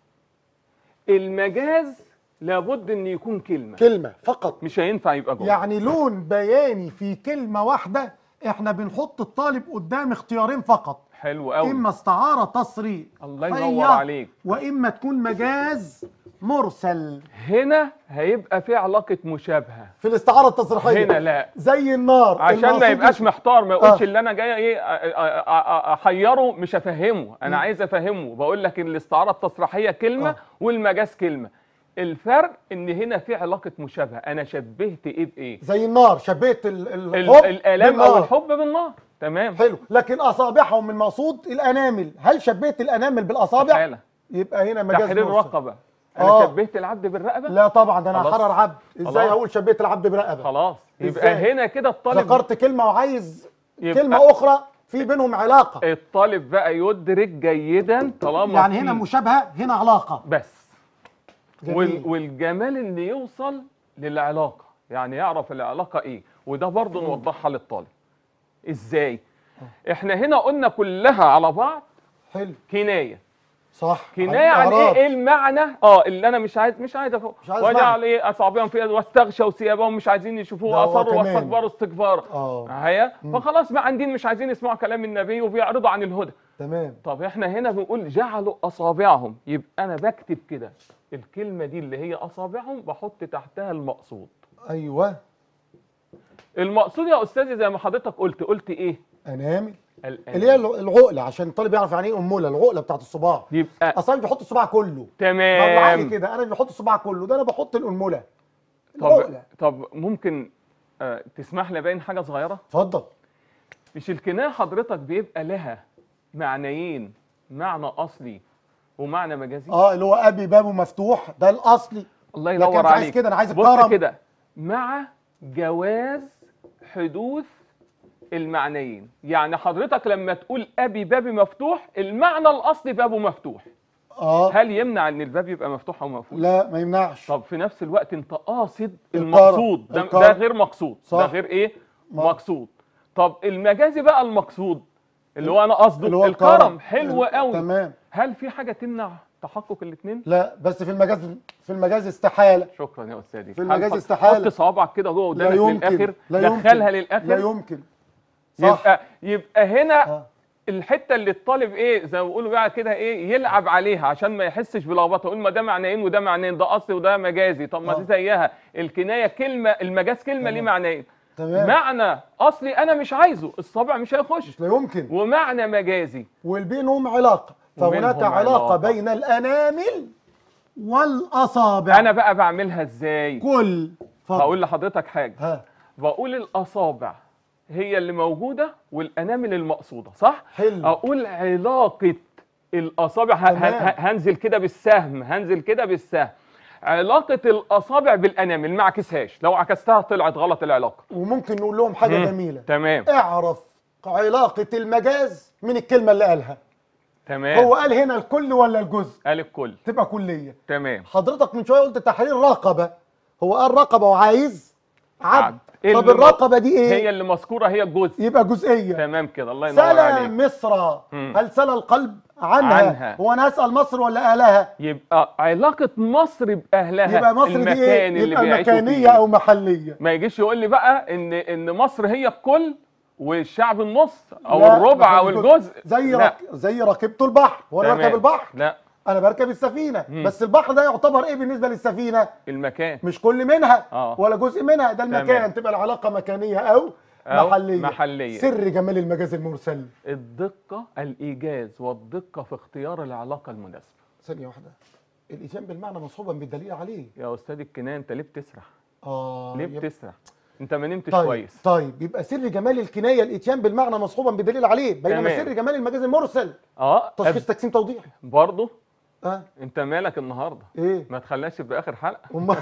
المجاز لابد ان يكون كلمه كلمة فقط مش هينفع يبقى جمله يعني لون بياني في كلمة واحدة احنا بنحط الطالب قدام اختيارين فقط حلو قوي إما استعارة تصريح الله ينور عليك. وإما تكون مجاز مرسل هنا هيبقى في علاقه مشابهه في الاستعارة التصريحية هنا لا زي النار عشان ما المقصود يبقاش مش- محتار ما يقولش آه. اللي انا جاي ايه أ- أ- أ- احيره مش افهمه انا عايز افهمه بقول لك الاستعاره التصريحيه كلمه آه. والمجاز كلمه الفرق ان هنا في علاقه مشابهه انا شبهت ايه بايه زي النار شبهت ال- ال- الحب الالام او بالنار. الحب بالنار تمام حلو لكن أصابعهم المقصود الأنامل هل شبهت الأنامل بالأصابع حالة. يبقى هنا مجاز تحرير مرسل رقبه انا آه. شبهت العبد بالرقبه لا طبعا ده انا خلاص. حرر عبد ازاي خلاص. اقول شبيت العبد برقبه خلاص يبقى إزاي؟ هنا كده الطالب ذكرت كلمه وعايز يبقى- كلمه اخرى في بينهم علاقه الطالب بقى يدرك جيدا طالما يعني في- هنا مشابهه هنا علاقه بس جميل. وال والجمال ان يوصل للعلاقه يعني يعرف العلاقه ايه وده برضه نوضحها للطالب ازاي احنا هنا قلنا كلها على بعض حلو كنايه صح كنايه عن ايه الإعراب. ايه المعنى اه اللي انا مش عايز مش عايز افهم مش عايز وجعل معنى. ايه اصابعهم في واستغشوا ثيابهم مش عايزين ده يشوفوه هو اصروا كمان. واستكبروا استكبارا اه هيا فخلاص بقى عندين مش عايزين يسمعوا كلام النبي وبيعرضوا عن الهدى تمام طب احنا هنا بنقول جعلوا اصابعهم يبقى انا بكتب كده الكلمه دي اللي هي اصابعهم بحط تحتها المقصود ايوه المقصود يا استاذي زي ما حضرتك قلت قلت ايه انامل الآن. اللي هي الع- العقله عشان الطالب يعرف يعني ايه اموله العقله بتاعت الصباع يبقى اصلا بيحط الصباع كله طب عادي تمام كده انا بحط الصباع كله ده انا بحط الانمله طب العقله طب ممكن آه تسمح لي باين حاجه صغيره اتفضل مش الكنايه حضرتك بيبقى لها معنيين معنى اصلي ومعنى مجازي اه اللي هو ابي بابه مفتوح ده الاصلي الله لكن ينور مش عايز عليك كده، أنا عايز بص الكرم. كده مع جواز حدوث المعنيين يعني حضرتك لما تقول ابي بابي مفتوح المعنى الاصلي بابه مفتوح اه هل يمنع ان الباب يبقى مفتوح او مقفول لا ما يمنعش طب في نفس الوقت انت قاصد الكرم. المقصود ده, الكرم. ده غير مقصود صح. ده غير ايه ما- مقصود طب المجازي بقى المقصود اللي هو انا قصده اللي هو الكرم الكرم حلو ال- قوي تمام هل في حاجه تمنع تحقق الاثنين لا بس في المجاز في المجاز استحاله شكرا يا استاذي في المجاز حط- استحالة. حط صوابعك كده جوه لا قدامك يمكن للاخر لا دخلها يمكن للاخر لا يمكن صح يبقى يبقى هنا آه. الحته اللي الطالب ايه زي ما بيقولوا بقى كده ايه يلعب عليها عشان ما يحسش بلخبطه يقول ما ده معنيين وده معنيين ده اصلي وده مجازي طب ما آه. دي زيها الكنايه كلمه المجاز كلمه ليه معنيين تمام معنى اصلي انا مش عايزه الصابع مش هيخش لا يمكن ومعنى مجازي والبينهم علاقه فهناك وبينهم علاقه علاقة. بين الانامل والاصابع انا بقى بعملها ازاي كل اتفضل. هقول لحضرتك حاجه ها بقول الاصابع هي اللي موجوده والانامل المقصوده صح حلو اقول علاقه الاصابع ه- تمام. ه- هنزل كده بالسهم هنزل كده بالسهم علاقه الاصابع بالانامل ما عكسهاش لو عكستها طلعت غلط العلاقه وممكن نقول لهم حاجه مم. جميله تمام اعرف علاقه المجاز من الكلمه اللي قالها تمام هو قال هنا الكل ولا الجزء قال الكل تبقى كليه تمام حضرتك من شويه قلت تحرير رقبه هو قال رقبه وعايز عبد عبد. إيه طب اللي الرقبه دي ايه هي اللي مذكوره هي الجزء يبقى جزئيه تمام كده الله ينور سلى عليك مصر مم. هل سلى القلب عنها, عنها. هو انا اسال مصر ولا اهلها يبقى علاقه مصر باهلها يبقى مصر دي المكان ايه اللي يبقى بيعيشوا مكانيه فيه او محليه ما يجيش يقول لي بقى ان ان مصر هي الكل والشعب النص او لا، الربع او مش الجزء زي لا. رك... زي ركبت البحر هو انا تمام. بركب البحر لا انا بركب السفينه مم. بس البحر ده يعتبر ايه بالنسبه للسفينه المكان مش كل منها آه. ولا جزء منها ده المكان تمام. تبقى العلاقه مكانيه او, أو محليه محلية. سر جمال المجاز المرسل الدقه الايجاز والدقه في اختيار العلاقه المناسبه ثانيه واحده الاتيان بالمعنى مصحوبا بالدليل عليه يا استاذ الكنان انت ليه بتسرح اه ليه يبقى- بتسرح انت ما نمتش طيب كويس طيب يبقى سر جمال الكنايه الاتيان بالمعنى مصحوبا بدليل عليه بينما تمام. سر جمال المجاز المرسل اه تشخيص أب- تقسيم توضيح برضه اه انت مالك النهارده ايه ما تخليهاش في اخر حلقه أمال-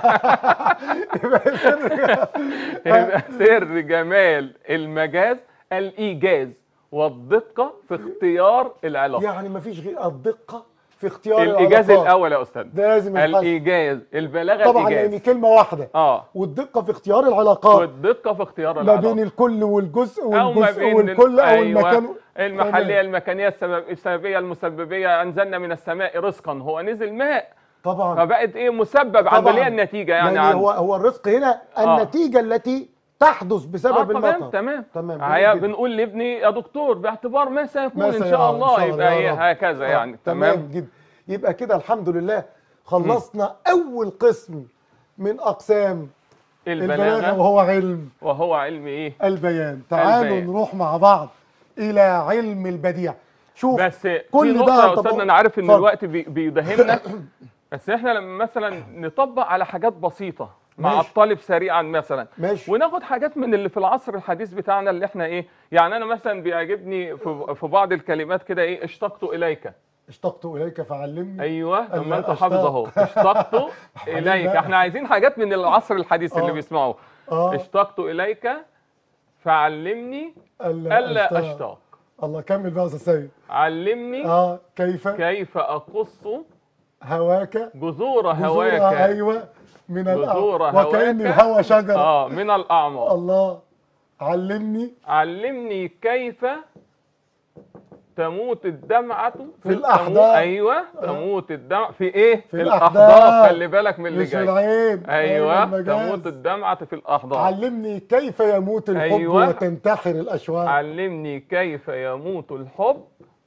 يبقى سر يبقى سر جمال المجاز الايجاز والدقه في اختيار العلاقه يعني مفيش غير الدقه في اختيار الايجاز العلاقات. الاول يا استاذ ده لازم يتحسن. الايجاز البلاغه طبعا الايجاز لان كلمه واحده اه والدقه في اختيار العلاقات والدقه في اختيار ما العلاقه بين الكل والجزء او ما والجزء بين والكل او أيوة المكان المحليه تمام. المكانيه السبب السببيه المسببيه انزلنا من السماء رزقا هو نزل ماء طبعا فبقت ايه مسبب طبعاً. عمليه النتيجه يعني يعني عن- هو هو الرزق هنا آه. النتيجه التي تحدث بسبب آه المطر تمام تمام تمام هيا جميل جدا. بنقول لابني يا دكتور باعتبار ما سيكون ما ان سيرى شاء الله يا يبقى ايه رب. هكذا آه، يعني تمام تمام جدا يبقى كده الحمد لله خلصنا اول قسم من اقسام البلاغه البلاغه وهو علم وهو علم ايه البيان تعالوا البيان. نروح مع بعض الى علم البديع شوف بس كل في ده نقطه يا طب- استاذنا انا عارف ان اتفضل. الوقت بي- بيداهمنا بس احنا لما مثلا نطبق على حاجات بسيطه مع ماشي. الطالب سريعا مثلا ماشي وناخد حاجات من اللي في العصر الحديث بتاعنا اللي احنا ايه يعني انا مثلا بيعجبني في, في بعض الكلمات كده ايه اشتقت اليك اشتقت اليك فعلمني ايوه ألا لما انت أشتاق. حافظ اهو اشتقت اليك بقى. احنا عايزين حاجات من العصر الحديث اللي آه. بيسمعوه اه اشتقت اليك فعلمني الا الا اشتاق الله كمل بقى يا استاذ سيد علمني اه كيف كيف اقص هواك جذور جذور هواك ايوه من جذور الأرض وكأن هواك. الهوى شجرة اه من الاعماق الله علمني علمني كيف تموت الدمعة في الأحداق. ايوه تموت الدمعة في ايه؟ في الاحداق الأحداق. خلي بالك من اللي مش في جاي العين ايوه المجاز. تموت الدمعة في الاحداق علمني كيف يموت الحب أيوة. وتنتحر الأشواق علمني كيف يموت الحب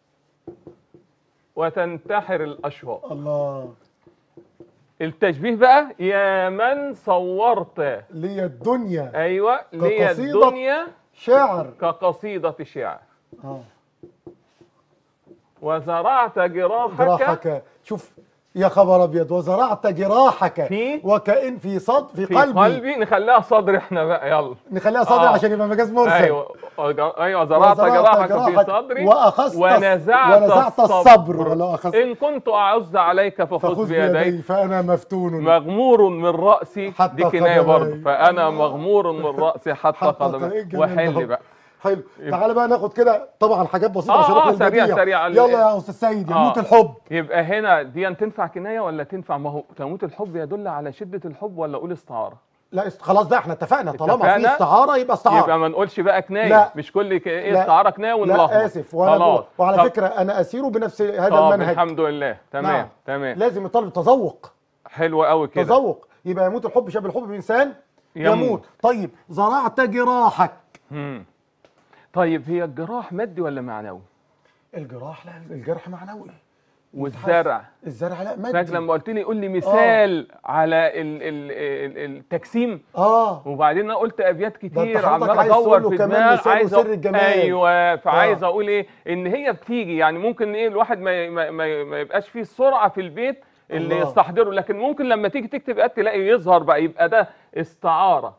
وتنتحر الاشواق الله التشبيه بقى يا من صورت لي الدنيا ايوه لي كقصيدة الدنيا شاعر كقصيدة شعر اه وزرعت جراحك جراحك شوف يا خبر ابيض وزرعت جراحك في- وكأن في صد في, في قلبي, قلبي نخليها صدر احنا بقى يلا نخليها صدر آه. عشان يبقى مجاز مرسل ايوه ايوه زرعت جراحك في صدري واخذت ونزعت, ونزعت الصبر ولا اخذت ان كنت اعز عليك فخذ فخذ بيدي بيدي فانا مفتون مغمور من راسي حتى دي كنايه قدمي. برضه فانا مغمور من راسي حتى حتى قدمي طريق جميل وحل ده. بقى حلو تعالى بقى ناخد كده طبعا حاجات بسيطه آه، عشان آه، نروح سريع- للبديع. سريع. يلا يا استاذ سيد آه. يموت الحب يبقى هنا دي تنفع كنايه ولا تنفع ما هو تموت الحب يدل على شده الحب ولا اقول استعاره لا است- خلاص بقى احنا اتفقنا طالما في اتفقنا؟ استعاره يبقى استعاره يبقى ما نقولش بقى كنايه لا. مش كل ك... ايه لا. استعاره كنايه ونلخبط لا اسف وانا خلاص بقول- وعلى طب- فكره انا اسير بنفس هذا طب المنهج الحمد لله تمام نعم. تمام لازم الطالب تذوق حلو قوي كده تذوق يبقى يموت الحب شاب الحب بانسان يموت. يموت طيب زرعت جراحك مم. طيب هي الجراح مادي ولا معنوي الجراح لا الجرح معنوي والزرع الزرع لا فاكر مادي لما قلت لي قول لي مثال على ال ال ال التكسيم اه وبعدين انا قلت ابيات كتير حضرتك عمال عايز ادور تقول له في كمان دماغ مثال عايز وسر أ- الجمال. ايوه فعايز آه. اقول ايه ان هي بتيجي يعني ممكن ايه الواحد ما ما, ما, ما يبقاش فيه السرعه في البيت اللي الله. يستحضره لكن ممكن لما تيجي تكتب آيات تلاقي يظهر بقى يبقى ده استعاره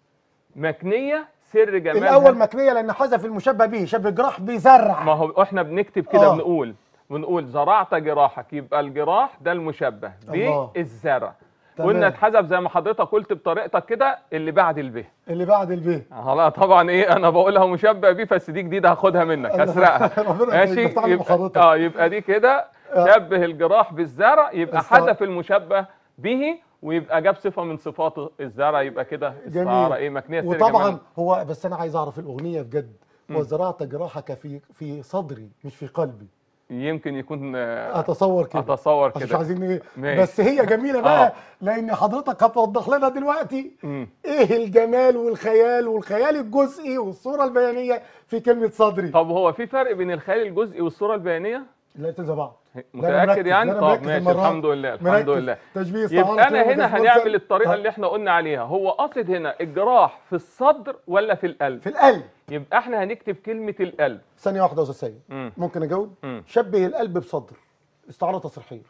مكنيه سر جمالها الاول مكنيه لان حذف المشبه به شبه جراح بزرع ما هو احنا بنكتب كده آه. بنقول بنقول زرعت جراحك يبقى الجراح ده المشبه الله. بالزرع تمام. قلنا اتحذف زي ما حضرتك قلت بطريقتك كده اللي بعد الب اللي بعد البيه لا طبعا ايه انا بقولها مشبه بيه بس دي جديده هاخدها منك هسرقها ربنا ماشي يفتح لي يبقى محاضرتك. اه يبقى دي كده آه. شبه الجراح بالزرع يبقى استع- حذف المشبه به ويبقى جاب صفه من صفات الزرع يبقى كده استعاره جميل ايه مكنيه سر وطبعا جمال. هو بس انا عايز اعرف الاغنيه بجد وزرعت جراحك في في صدري مش في قلبي يمكن يكون آه، اتصور كده اتصور بس مش كده عايزين ايه ماشي. بس هي جميله بقى آه. لان حضرتك هتوضح لنا دلوقتي مم. ايه الجمال والخيال والخيال الجزئي والصوره البيانيه في كلمه صدري طب هو في فرق بين الخيال الجزئي والصوره البيانيه لا تنسى بعض لا، أنا متاكد مركز، يعني لا، أنا طب مركز ماشي المرة دي. الحمد لله الحمد مركز. لله تشبيه استعارة يبقى انا كده هنا وجاز هنعمل مرسل. الطريقه آه. اللي احنا قلنا عليها هو قاصد هنا الجراح في الصدر ولا في القلب في القلب يبقى احنا هنكتب كلمه القلب ثانيه واحده يا استاذ سيد مم. ممكن اجاوب مم. شبه القلب بصدر استعاره تصريحيه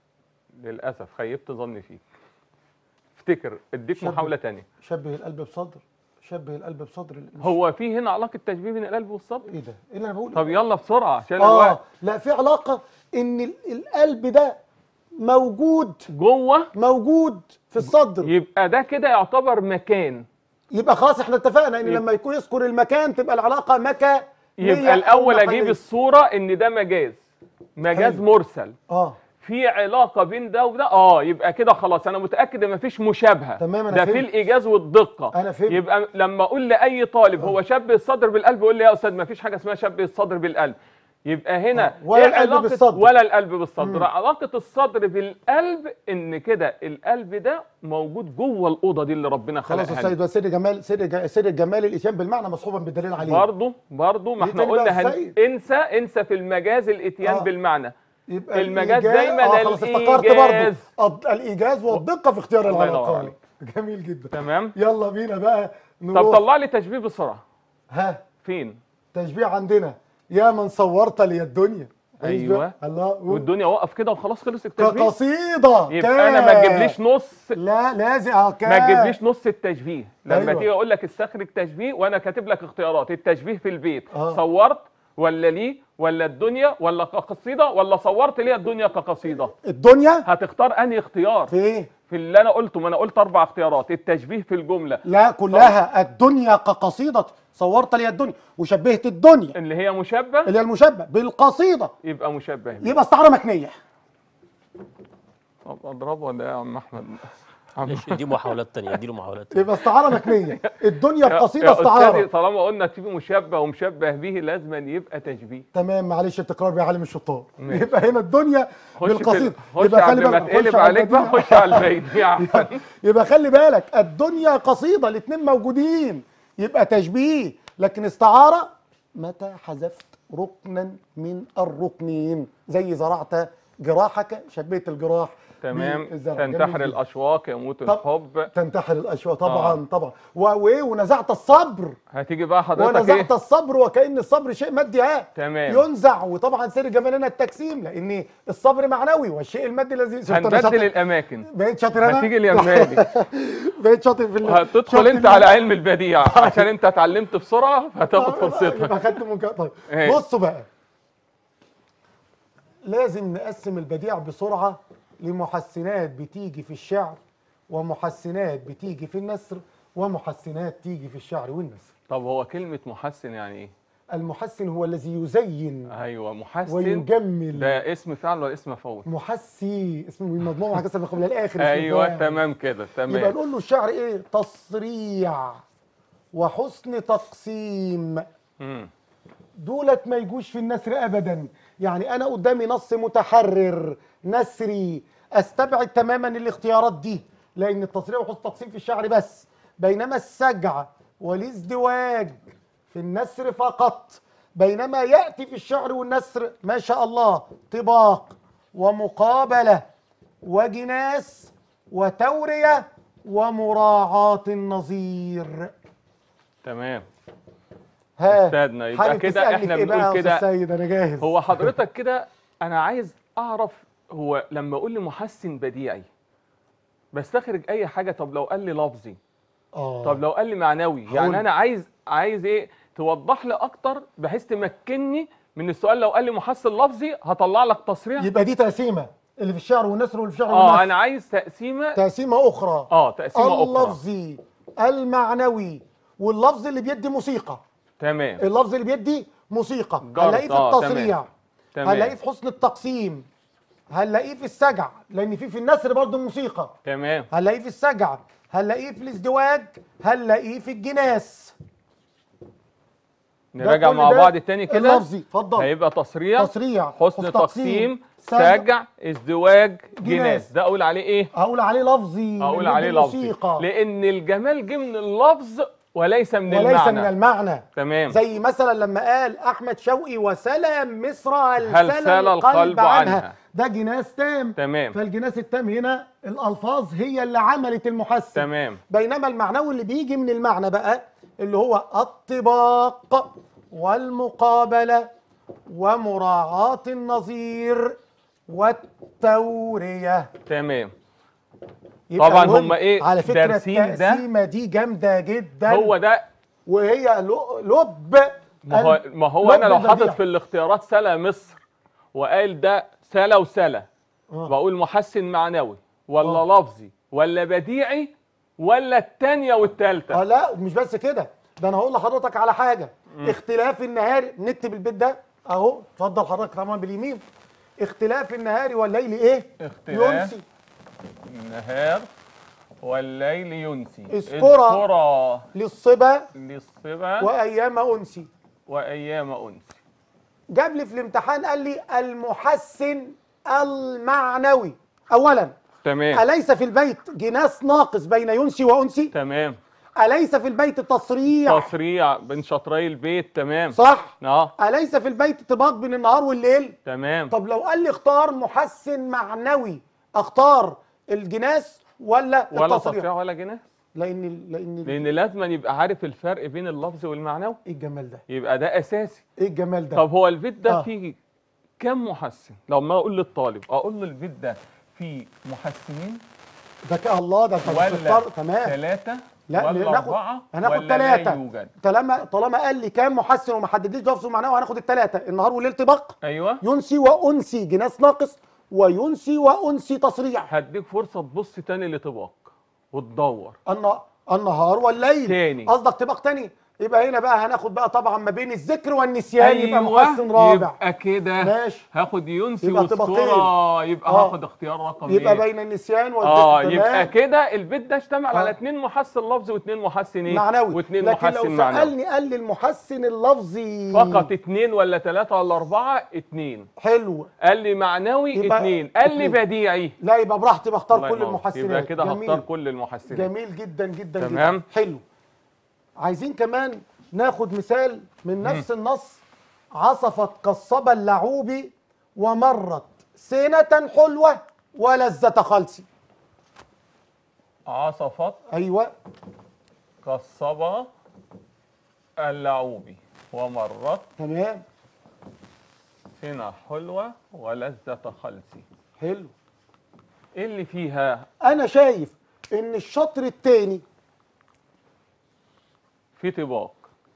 للاسف خيبت ظني فيك افتكر اديك شبه. محاوله تانية شبه القلب بصدر شبه القلب بصدر مش- هو في هنا علاقه تشبيه بين القلب والصدر ايه ده ايه اللي انا بقوله طب يلا بسرعه عشان اه الوقت لا في علاقه ان ال- القلب ده موجود جوه موجود في الصدر يبقى ده كده يعتبر مكان يبقى خلاص احنا اتفقنا ان يبقى- لما يكون يذكر المكان تبقى العلاقه مكا يبقى الاول اجيب الصوره ان ده مجاز مجاز حلو. مرسل اه في علاقه بين ده وده اه يبقى كده خلاص انا متاكد ان مفيش مشابهه تمام، أنا ده في فهمت. الايجاز والدقه أنا فهمت. يبقى لما اقول لاي طالب هو شبه الصدر بالقلب يقول لي يا استاذ مفيش حاجه اسمها شبه الصدر بالقلب يبقى هنا آه، ولا إيه القلب علاقة- بالصدر. ولا القلب بالصدر علاقه الصدر بالقلب ان كده القلب ده موجود جوه الاوضه دي اللي ربنا خلاص يا خلقها سيد بس سر جمال سر ج- سر الجمال الاتيان بالمعنى مصحوبا بالدليل عليه برضه برضه ما ليه احنا تاني بقى قلنا هن... السيد؟ انسى انسى في المجاز الاتيان آه. بالمعنى يبقى المجاز الإيجاز- دايماً آه خلاص افتكرت برضه الإيجاز. الض- الايجاز والدقه في اختيار الله ينور العلاقات عليك. جميل جدا تمام يلا بينا بقى طب نروح طلع لي تشبيه بسرعه ها فين تشبيه عندنا يا من صورت لي الدنيا أيوة. الله قول. والدنيا وقف كده وخلاص خلص التشبيه كقصيده يبقى انا ما تجيبليش نص لا لازم اه كا- ما تجيبليش نص التشبيه لما أيوة. تيجي اقول لك استخرج تشبيه وانا كاتب لك اختيارات التشبيه في البيت آه. صورت ولا لي ولا الدنيا ولا كقصيده ولا صورت لي الدنيا كقصيده الدنيا هتختار انهي اختيار في ايه في اللي انا قلته ما انا قلت اربع اختيارات التشبيه في الجمله لا كلها الدنيا كقصيده صورت لي الدنيا وشبهت الدنيا اللي هي مشبه اللي هي المشبه بالقصيده يبقى مشبه بيه. يبقى استعاره مكنيه طب اضربه ولا ايه يا عم احمد عم- ماشي دي محاولات تانية اديله محاولات تانية. يبقى استعاره مكنيه الدنيا يا- بقصيده يا أستاذي، استعاره طالما قلنا في مشبه ومشبه به لازم أن يبقى تشبيه تمام معلش التكرار بيعلم الشطار ماشي. يبقى هنا الدنيا خش في بالقصيده ال- خش قبل ما بالك، تقلب على عليك بقى البديع. خش على البيت احسن يبقى خلي بالك الدنيا قصيده الاثنين موجودين يبقى تشبيه لكن استعاره متى حذفت ركنا من الركنين زي زرعت جراحك شبيت الجراح تمام بالزرع. جميل تنتحر جدا. الاشواق يموت طب- الحب تنتحر الاشواق طبعا آه. طبعا و- وايه ونزعت الصبر هتيجي بقى حضرتك ونزعت ايه الصبر وكأن الصبر شيء مادي ها تمام ينزع وطبعا سر جمال هنا التقسيم لان الصبر معنوي والشيء المادي الذي شفت أنا هنبدل شاطر؟ الاماكن بقيت شاطر انا هتيجي اليماني بقيت شاطر في ال- هتدخل شاطر انت ال- على علم البديع عشان انت اتعلمت بسرعه فهتاخد يبقى فرصتك خدت مكا... طيب إيه. بصوا بقى لازم نقسم البديع بسرعه لمحسنات بتيجي في الشعر ومحسنات بتيجي في النثر ومحسنات تيجي في الشعر والنثر طب هو كلمه محسن يعني ايه المحسن هو الذي يزين ايوه محسن ويجمل ده اسم فعل ولا اسم مفعول محسي اسمه من مضمون حاجه قبل الاخر اسمه ايوه فاعل. تمام كده يبقى تمام نقول له الشعر ايه تصريع وحسن تقسيم مم. دولت ما يجوش في النثر ابدا يعني انا قدامي نص متحرر نثري استبعد تماما الاختيارات دي لان التصريح وحسن التقسيم في الشعر بس بينما السجع والازدواج في النثر فقط بينما ياتي في الشعر والنثر ما شاء الله طباق ومقابله وجناس وتوريه ومراعاه النظير تمام ها أستاذنا، يبقى حابب كده تسألني إحنا في إيه بقى بنقول يا كده- أستاذ سيد انا جاهز هو حضرتك كده انا عايز اعرف هو لما اقول لي محسن بديعي بستخرج اي حاجه طب لو قال لي لفظي اه طب لو قال لي معنوي هقول. يعني انا عايز عايز ايه توضح لي اكتر بحيث تمكنني من السؤال لو قال لي محسن لفظي هطلع لك تصريح يبقى دي تقسيمه اللي في الشعر والنثر واللي في الشعر اه والنثر انا عايز تقسيمه تقسيمه اخرى اه تقسيمه اخرى اللفظي المعنوي واللفظ اللي بيدي موسيقى تمام اللفظ اللي بيدي موسيقى جرد. هنلاقيه في آه، التصريع تمام هنلاقيه في حسن التقسيم هنلاقيه في السجع لان في في النثر برضه موسيقى تمام هنلاقيه في السجع هنلاقيه في الازدواج هنلاقيه في الجناس ده نراجع كل مع ده بعض تاني كده اللفظي اتفضل هيبقى تصريع تصريع حسن تقسيم سجع ازدواج جناس. جناس ده اقول عليه ايه هقول عليه لفظي اقول من عليه ضمن لفظي الموسيقى لان الجمال جه من اللفظ وليس من وليس المعنى من المعنى تمام زي مثلا لما قال احمد شوقي وسلام مصر هل, هل سلى سلى القلب عنها. ده جناس تام تمام فالجناس التام هنا الالفاظ هي اللي عملت المحسن تمام بينما المعنوي اللي بيجي من المعنى بقى اللي هو الطباق والمقابله ومراعاه النظير والتوريه تمام يبقى طبعاً مهم. هم إيه على فكره دارسين ده؟ التقسيمه دي جامده جدا هو ده وهي لو- لب ما هو, ال- ما هو انا لب لو حاطط البديع. في الاختيارات سلا مصر وقال ده سلا وسلا آه. بقول محسن معنوي ولا لفظي ولا بديعي ولا الثانيه اه والثالثه لا مش بس كده ده انا هقول لحضرتك على حاجه اختلاف النهار نكتب البيت ده اهو اتفضل حضرتك طبعا باليمين اختلاف النهار والليل ايه اختلاف ينسي النهار والليل ينسي اذكرا. اذكرا للصبا للصبا وايام انسي وايام انس جاب لي في الامتحان قال لي المحسن المعنوي اولا تمام اليس في البيت جناس ناقص بين ينسي وانسي تمام اليس في البيت تصريع تصريع بين شطري البيت تمام صح اه اليس في البيت طباق بين النهار والليل تمام طب لو قال لي اختار محسن معنوي اختار الجناس ولا ولا التصريح تصريع ولا جناح لان لان لان لازم يبقى عارف الفرق بين اللفظ والمعنوي ايه الجمال ده يبقى ده اساسي ايه الجمال ده طب هو البيت ده آه. فيه كم محسن لو ما اقول للطالب اقول له البيت ده فيه محسنين ذكاء الله ده انت ولا بتختار تمام ثلاثة لا ولا ناخد أربعة هناخد ولا لا ثلاثة يوجد طالما طالما قال لي كام محسن وما حددليش لفظ ومعناه هناخد الثلاثة النهار والليل طباق أيوه ينسي وانسي جناس ناقص وينسي وانسي تصريع هديك فرصة تبص تاني لطباق وتدور الن- النهار والليل تاني. قصدك طباق تاني يبقى هنا بقى هناخد بقى طبعا ما بين الذكر والنسيان يبقى محسن رابع يبقى كده ماشي. هاخد ينسي يبقى واسطورة طبقين. يبقى آه. هاخد اختيار رقم يبقى إيه؟ بين النسيان والذكر اه تمام؟ يبقى كده البيت ده اشتمل آه. على اتنين محسن لفظي واتنين محسن ايه؟ معنوي واتنين لكن محسن لو معنوي سألني قال لي المحسن اللفظي فقط اتنين ولا تلاتة ولا أربعة اتنين حلو قال لي معنوي يبقى اتنين قال لي اتنين. بديعي لا يبقى براحتي الله بختار كل ينور. المحسنات يبقى كده جميل. هختار كل المحسنات جميل جدا جدا تمام. جدا حلو عايزين كمان ناخد مثال من نفس النص عصفت كالصبا اللعوب ومرت سنة حلوة ولذة خالصي عصفت ايوه كالصبا اللعوبي ومرت تمام هنا حلوة ولذة خلسي حلو ايه اللي فيها انا شايف ان الشطر الثاني في طباق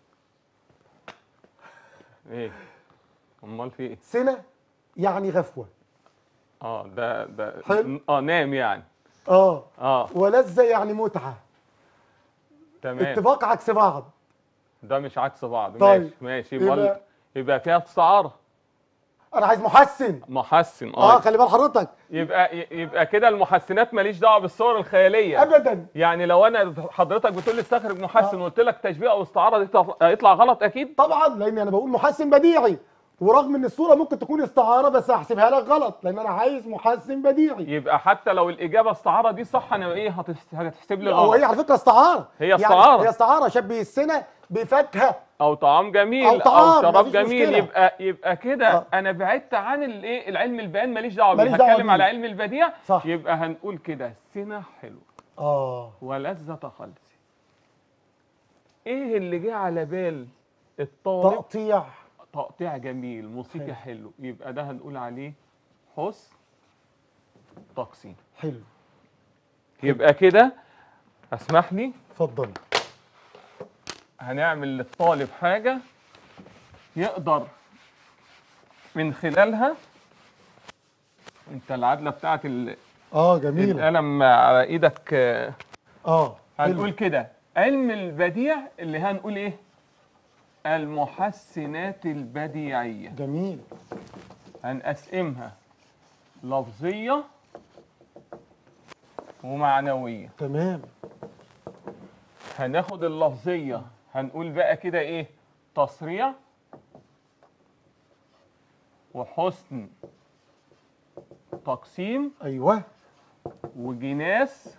ايه امال في ايه سنة يعني غفوة اه ده ده حلو. اه نام يعني اه اه ولذة يعني متعة تمام اتفاق عكس بعض ده مش عكس بعض طيب. ماشي ماشي يبقى- يبقى يبقى فيها استعارة انا عايز محسن محسن اه اه خلي بال حضرتك يبقى يبقى كده المحسنات ماليش دعوه بالصور الخياليه ابدا يعني لو انا حضرتك بتقول لي استخرج محسن وقلت لك تشبيه او استعاره دي تطلع- هيطلع غلط اكيد طبعا لان انا بقول محسن بديعي ورغم ان الصوره ممكن تكون استعاره بس هحسبها لك غلط لان انا عايز محسن بديعي يبقى حتى لو الاجابه استعاره دي صح انا ايه هتس- هتحسب لي هو هي غلط على فكره استعاره هي استعارة. يعني هي استعاره شبه السنه بفاكهه او طعام جميل أو او, طعام، شراب مفيش جميل مشكلة. يبقى يبقى كده آه. انا بعدت عن الايه العلم البيان ماليش دعوه بيه ماليش دعوة هتكلم بيه. على علم البديع صح. يبقى هنقول كده سنه حلو اه ولذة خلسي ايه اللي جه على بال الطالب تقطيع تقطيع جميل موسيقى حلو يبقى ده هنقول عليه حسن تقسيم حلو يبقى كده اسمح لي اتفضل هنعمل للطالب حاجة يقدر من خلالها انت العدلة بتاعت ال- اه جميل القلم على ايدك آه، اه هنقول حلو. كده علم البديع اللي هنقول ايه المحسنات البديعية جميل هنقسمها لفظية ومعنوية تمام هناخد اللفظية هنقول بقى كده ايه تصريع وحسن تقسيم ايوه وجناس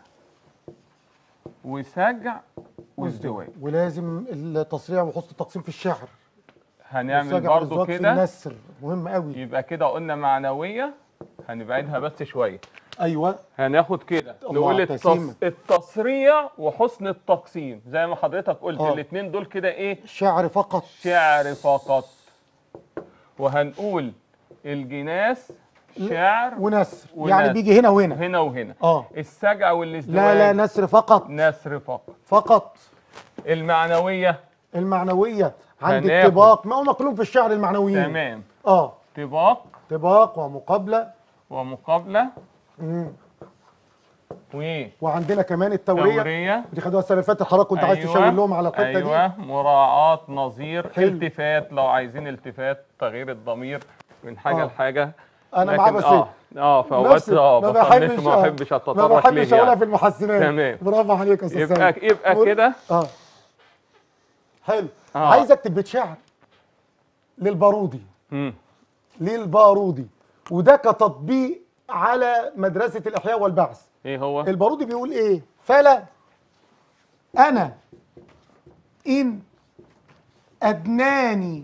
وسجع وازدواج ولازم التصريع وحسن التقسيم في الشعر هنعمل والسجع برضو والازدواج في كده النثر مهم قوي يبقى كده قلنا معنوية هنبعدها بس شوية ايوه هناخد كده الله نقول على التص... تقسيمك. التصريع وحسن التقسيم زي ما حضرتك قلت آه. الاثنين دول كده ايه شعر فقط شعر فقط وهنقول الجناس شعر ونثر ونثر. يعني بيجي هنا وهنا هنا وهنا اه السجع والازدواج لا لا نثر فقط نثر فقط فقط المعنوية المعنوية عند هناخد. الطباق ما هو مقلوب في الشعر المعنويين تمام اه طباق طباق ومقابلة ومقابلة مم. وايه وعندنا كمان التورية تورية دي خدوها السنة اللي فاتت حضرتك كنت عايز تشاور لهم على الحتة أيوة دي مراعاة نظير حلو. التفات لو عايزين التفات تغيير الضمير من حاجة آه. لحاجة أنا معاه لكن بس اه اه فبس نفس- اه ما بطنش بحبش ما آه. بحبش ما اتطرق بحبش ليه اقولها يعني. في المحسنات تمام. برافو عليك يا استاذ يبقى سيد. يبقى قول. كده اه حلو آه. عايز اكتب بيت شعر للبارودي مم. للبارودي وده كتطبيق على مدرسة الإحياء والبعث ايه هو البارودي بيقول ايه فلا انا ان ادناني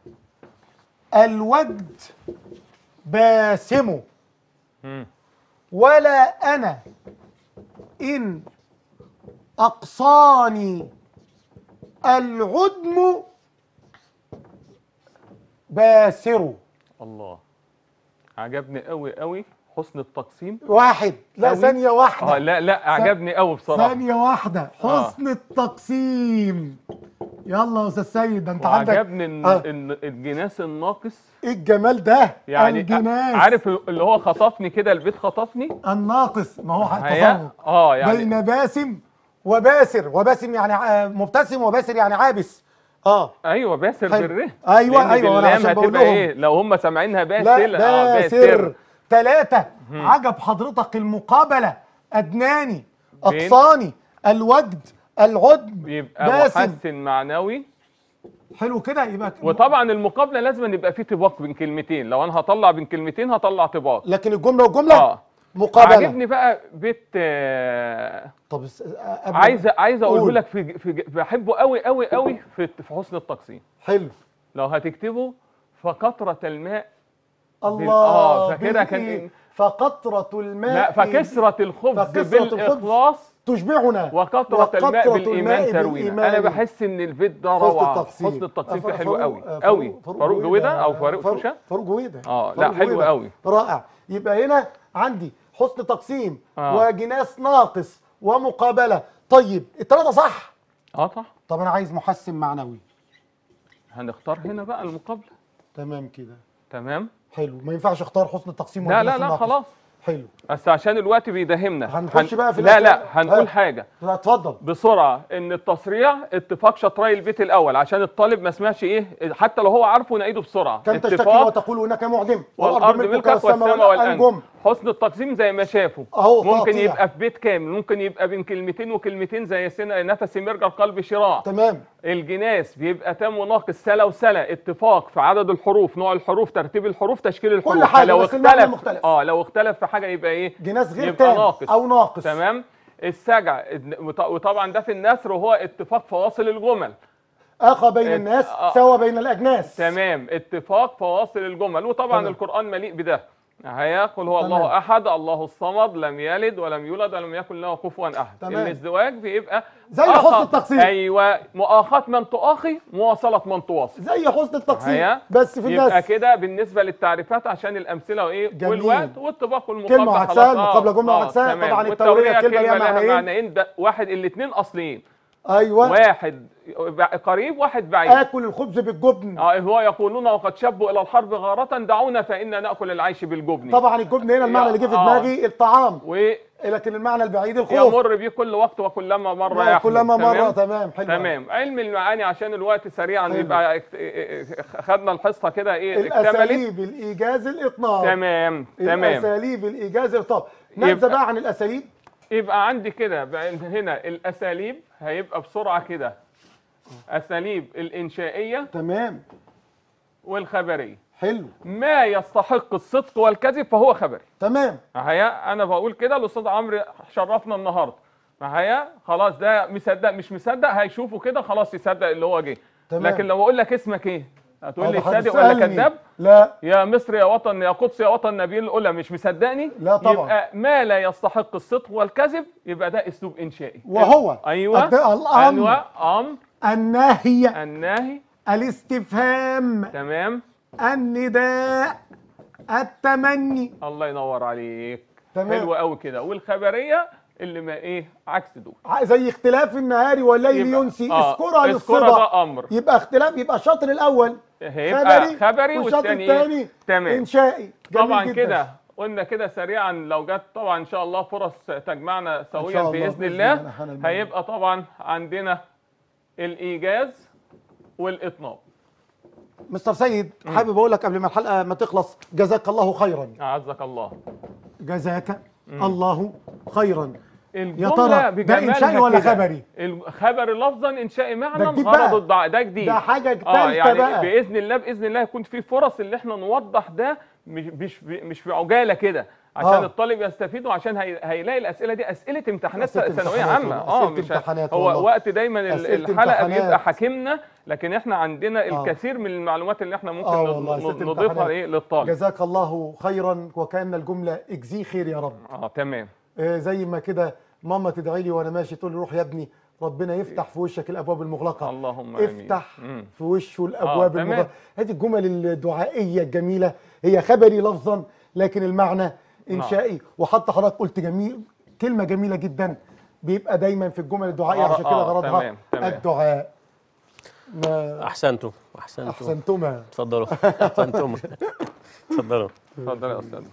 الوجد باسمه مم. ولا انا ان اقصاني العدم باسره الله عجبني قوي قوي حسن التقسيم واحد لا أوي. ثانية واحدة اه لا لا عجبني قوي بصراحة ثانية واحدة آه. حسن التقسيم يلا يا استاذ سيد ده انت عندك وعجبني ان آه. ان الجناس الناقص ايه الجمال ده يعني الجناس عارف اللي هو خطفني كده البيت خطفني الناقص ما هو هي- تصرف اه يعني بين باسم وباسر وباسم يعني ع- مبتسم وباسر يعني عابس اه ايوه باسر حلو. بالره أيوة، لأن أيوة، أنا باللام عشان بقول هتبقى لهم. ايه لو هم سامعينها لا باسل اه باسر ثلاثة عجب حضرتك المقابلة أدناني أقصاني الوجد العدم يبقى باسم محسن معنوي حلو كده يبقى وطبعا المقابله لازم يبقى فيه طباق بين كلمتين لو انا هطلع بين كلمتين هطلع طباق لكن الجملة والجملة اه مقابلة عاجبني بقى بيت آه طب اس- قبل- عايز عايز اقوله قول. لك في في بحبه قوي قوي قوي في في حسن التقسيم حلو لو هتكتبه فقطره الماء بال- الله اه فكده بالإيه؟ كان فقطرة الماء لا فكسرة الخبز فكسرة الخبز بالإخلاص تشبعنا وكثرة الماء وكثرة بالإيمان الماء تروينا بالإيمان. أنا بحس إن البيت ده حسن روعة التقسيم حسن التقسيم فيه آه، حلو فاروق- قوي آه، قوي فاروق جويدة أو فاروق فاروق- شوشة فاروق جويدة آه، لا، فاروق حلو جويدة. قوي. رائع يبقى هنا عندي حسن تقسيم آه. وجناس ناقص ومقابلة طيب الثلاثة صح اه صح طب أنا عايز محسن معنوي هنختار هنا بقى المقابلة تمام كده تمام حلو ما ينفعش اختار حسن التقسيم لا لا والجناس لا الناقص. خلاص حلو بس عشان الوقت بيداهمنا هنخش بقى في لا لا الأسئلة. هنقول ها. حاجة لا اتفضل بسرعة إن التصريع اتفاق شطري البيت الأول عشان الطالب ما سمعش إيه حتى لو هو عارفه نعيده بسرعة كم تشتكي اتفاق وتقول انك معدم والارض ملكك والسماء والانجم حسن التقسيم زي ما شافوا أهو ممكن تقطيع. يبقى في بيت كامل ممكن يبقى بين كلمتين وكلمتين زي سنة نفس مرجع قلب شراع تمام الجناس بيبقى تام وناقص سلا وسلا اتفاق في عدد الحروف نوع الحروف ترتيب الحروف تشكيل الحروف حاجة، فلو بس المعنى اختلف مختلف. اه لو اختلف في حاجه يبقى ايه جناس غير يبقى تام ناقص او ناقص تمام السجع وط- وطبعا ده في النثر وهو اتفاق فواصل الجمل اخى بين ات- الناس آه. سوى بين الاجناس تمام اتفاق فواصل الجمل وطبعا تمام. القرآن مليء بده هيقول هو تمام. الله أحد الله الصمد لم يلد ولم يولد ولم يكن له كفوا أحد تمام. الازدواج بيبقى زي آخى- حسن التقسيم. أيوة مؤاخاة من تؤاخي مواصلة من تواصل زي حسن التقسيم هي بس في يبقى الناس كده بالنسبة للتعريفات عشان الأمثلة وإيه جميل. والوقت والطباق والمقابلة كلمة خلاص. وعكسها، آه، المقابلة جملة آه، وعكسها. تمام. طبعاً التورية والتورية كلمة ليها لها معنيين. معنيين ده واحد الاثنين أصليين ايوه واحد قريب واحد بعيد اكل الخبز بالجبن اه هو يقولون وقد شبوا الى الحرب غارة دعونا فإنا نأكل العيش بالجبن طبعا الجبن هنا المعنى اللي جه في آه. دماغي الطعام ويمر لكن المعنى البعيد الخوف بيه كل وقت وكلما مر آه، يحلو كلما مرة تمام؟ تمام حلو تمام علم المعاني عشان الوقت سريعا حلو. يبقى اكت- خدنا الحصة كده ايه اكتملت الاساليب الايجاز الاطناب تمام تمام الاساليب الايجاز الاطناب نبذه يبقى- بقى عن الاساليب يبقى عندي كده بقى هنا الاساليب هيبقى بسرعة كده اساليب الانشائية تمام والخبرية حلو ما يستحق الصدق والكذب فهو خبري تمام معايا انا بقول كده الاستاذ عمرو شرفنا النهارده معايا خلاص ده مصدق مش مصدق هيشوفه كده خلاص يصدق اللي هو جه تمام. لكن لو اقول لك اسمك ايه هتقول لي هذا حد صادق ولا سألني. كذاب لا يا مصر يا وطن يا قدس يا وطن نبي الاولى مش مصدقني لا طبعا. يبقى ما لا يستحق الصدق والكذب يبقى ده اسلوب انشائي وهو ايوه الد- الامر ايوه امر النهي الناهي الاستفهام تمام النداء التمني الله ينور عليك تمام. حلو قوي كده والخبريه اللي ما ايه عكس دول ع- زي اختلاف النهار والليل يبقى- ينسي آه، اذكرها اذكرها للصبا ده امر يبقى اختلاف يبقى الشطر الاول هيبقى خبري والشطر والثاني إيه؟ الثاني تمام انشائي جميل طبعا جداً. كده قلنا كده سريعا لو جت طبعا ان شاء الله فرص تجمعنا سويا الله، باذن بإذن الله الله، نحن المؤمن. هيبقى طبعا عندنا الايجاز والاطناب مستر سيد حابب اقول لك قبل ما الحلقه ما تخلص جزاك الله خيرا اعزك الله جزاك الله خيرا الجمله ترى ده بجمالها إنشائي ولا كده. خبري؟ الخبر لفظا انشائي معنى ده جديد غرض بقى. الدعاء ده جديد ده حاجه اه ثالثه يعني بقى باذن الله باذن الله يكون في فرص اللي احنا نوضح ده مش مش مش في عجاله كده عشان آه. الطالب يستفيد وعشان هي... هيلاقي الاسئله دي اسئله امتحانات أسئلة ثانويه امتحانات عامه والله، اه أسئلة مش امتحانات هو والله. وقت دايما ال- أسئلة الحلقه بيبقى امتحانات. حاكمنا لكن احنا عندنا آه. الكثير من المعلومات اللي احنا ممكن اه ن- والله ن- أسئلة نضيفها امتحانات. ايه للطالب جزاك الله خيرا وكان الجمله اجزيه خير يا رب اه تمام آه، زي ما كده ماما تدعي لي وانا ماشي تقول لي روح يا ابني ربنا يفتح في وشك الابواب المغلقه اللهم امين افتح مم. في وشه الابواب تمام. المغلقه هذه الجمل الدعائيه الجميله هي خبري لفظا لكن المعنى انشائي وحتى حضرتك قلت جميل كلمه جميله جدا بيبقى دايما في الجمل الدعائيه غر- عشان كده آه، غرضها تمام، تمام. الدعاء ما احسنتم احسنتم احسنتما اتفضلوا احسنتم اتفضلوا اتفضل يا استاذ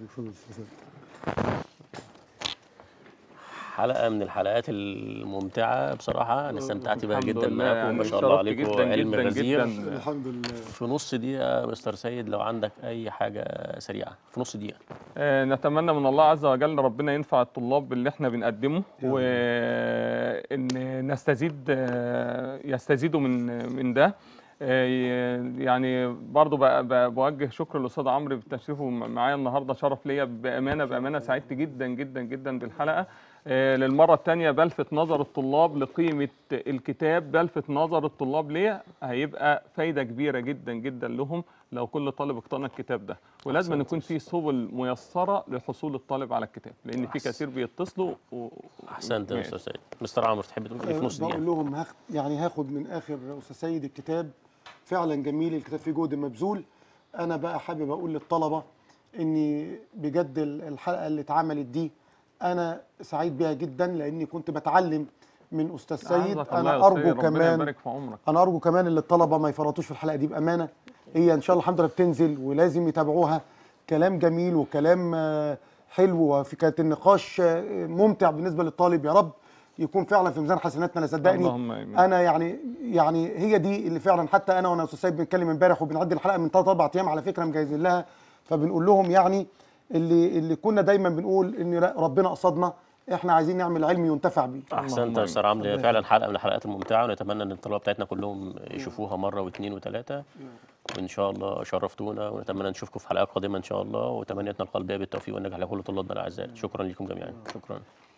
حلقه من الحلقات الممتعه بصراحه انا استمتعت بها الحمد جدا لله، معاكم يعني ما شاء الله اتشرفت عليكم جداً علم جداً غزير جداً. الحمد لله في نص دقيقه مستر سيد لو عندك اي حاجه سريعه في نص دقيقه آه، نتمنى من الله عز وجل ربنا ينفع الطلاب باللي احنا بنقدمه وان نستزيد آه، يستزيدوا من من ده آه، ي- يعني برضو ب- ب- بوجه شكر للاستاذ عمرو بتشريفه م- معايا النهارده شرف ليا بامانه بامانه سعدت جدا جدا جدا بالحلقه آه، للمره الثانيه بلفت نظر الطلاب لقيمه الكتاب بلفت نظر الطلاب ليه هيبقى فايده كبيره جدا جدا لهم لو كل طالب اقتنى الكتاب ده ولازم أن أحسنت. يكون في سبل ميسره لحصول الطالب على الكتاب لان في أحسن. كثير بيتصلوا و... احسنت يا ماشي. استاذ سيد مستر عمرو تحب تقول ايه في نص بقول دقيقه لهم هاخد يعني هاخد من اخر استاذ سيد الكتاب فعلا جميل الكتاب فيه جهد مبذول انا بقى حابب اقول للطلبه اني بجد ال- الحلقه اللي اتعملت دي انا سعيد بيها جدا لاني كنت بتعلم من استاذ سيد عزك الله انا يا ارجو سيد، ربنا كمان يبارك في عمرك انا ارجو كمان ان الطلبه ما يفرطوش في الحلقه دي بامانه هي ان شاء الله الحمد لله بتنزل ولازم يتابعوها كلام جميل وكلام آه، حلو وفي كانت النقاش آه، ممتع بالنسبه للطالب يا رب يكون فعلا في ميزان حسناتنا لا صدقني اللهم آمين. انا يعني يعني هي دي اللي فعلا حتى انا وانا استاذ سيد بنتكلم امبارح وبنعدي الحلقه من ثلاث اربع ايام على فكره مجهزين لها فبنقول لهم يعني اللي اللي كنا دايما بنقول ان لا، ربنا قصدنا احنا عايزين نعمل علم ينتفع بيه احسنت اللهم يا استاذ عمرو الله فعلا حلقه من الحلقات الممتعه ونتمنى ان الطلبه بتاعتنا كلهم يشوفوها مره واثنين وثلاثه وان شاء الله شرفتونا ونتمنى نشوفكم في حلقات قادمه ان شاء الله وتمنياتنا القلبيه بالتوفيق والنجاح لكل طلابنا الاعزاء شكرا لكم جميعا شكرا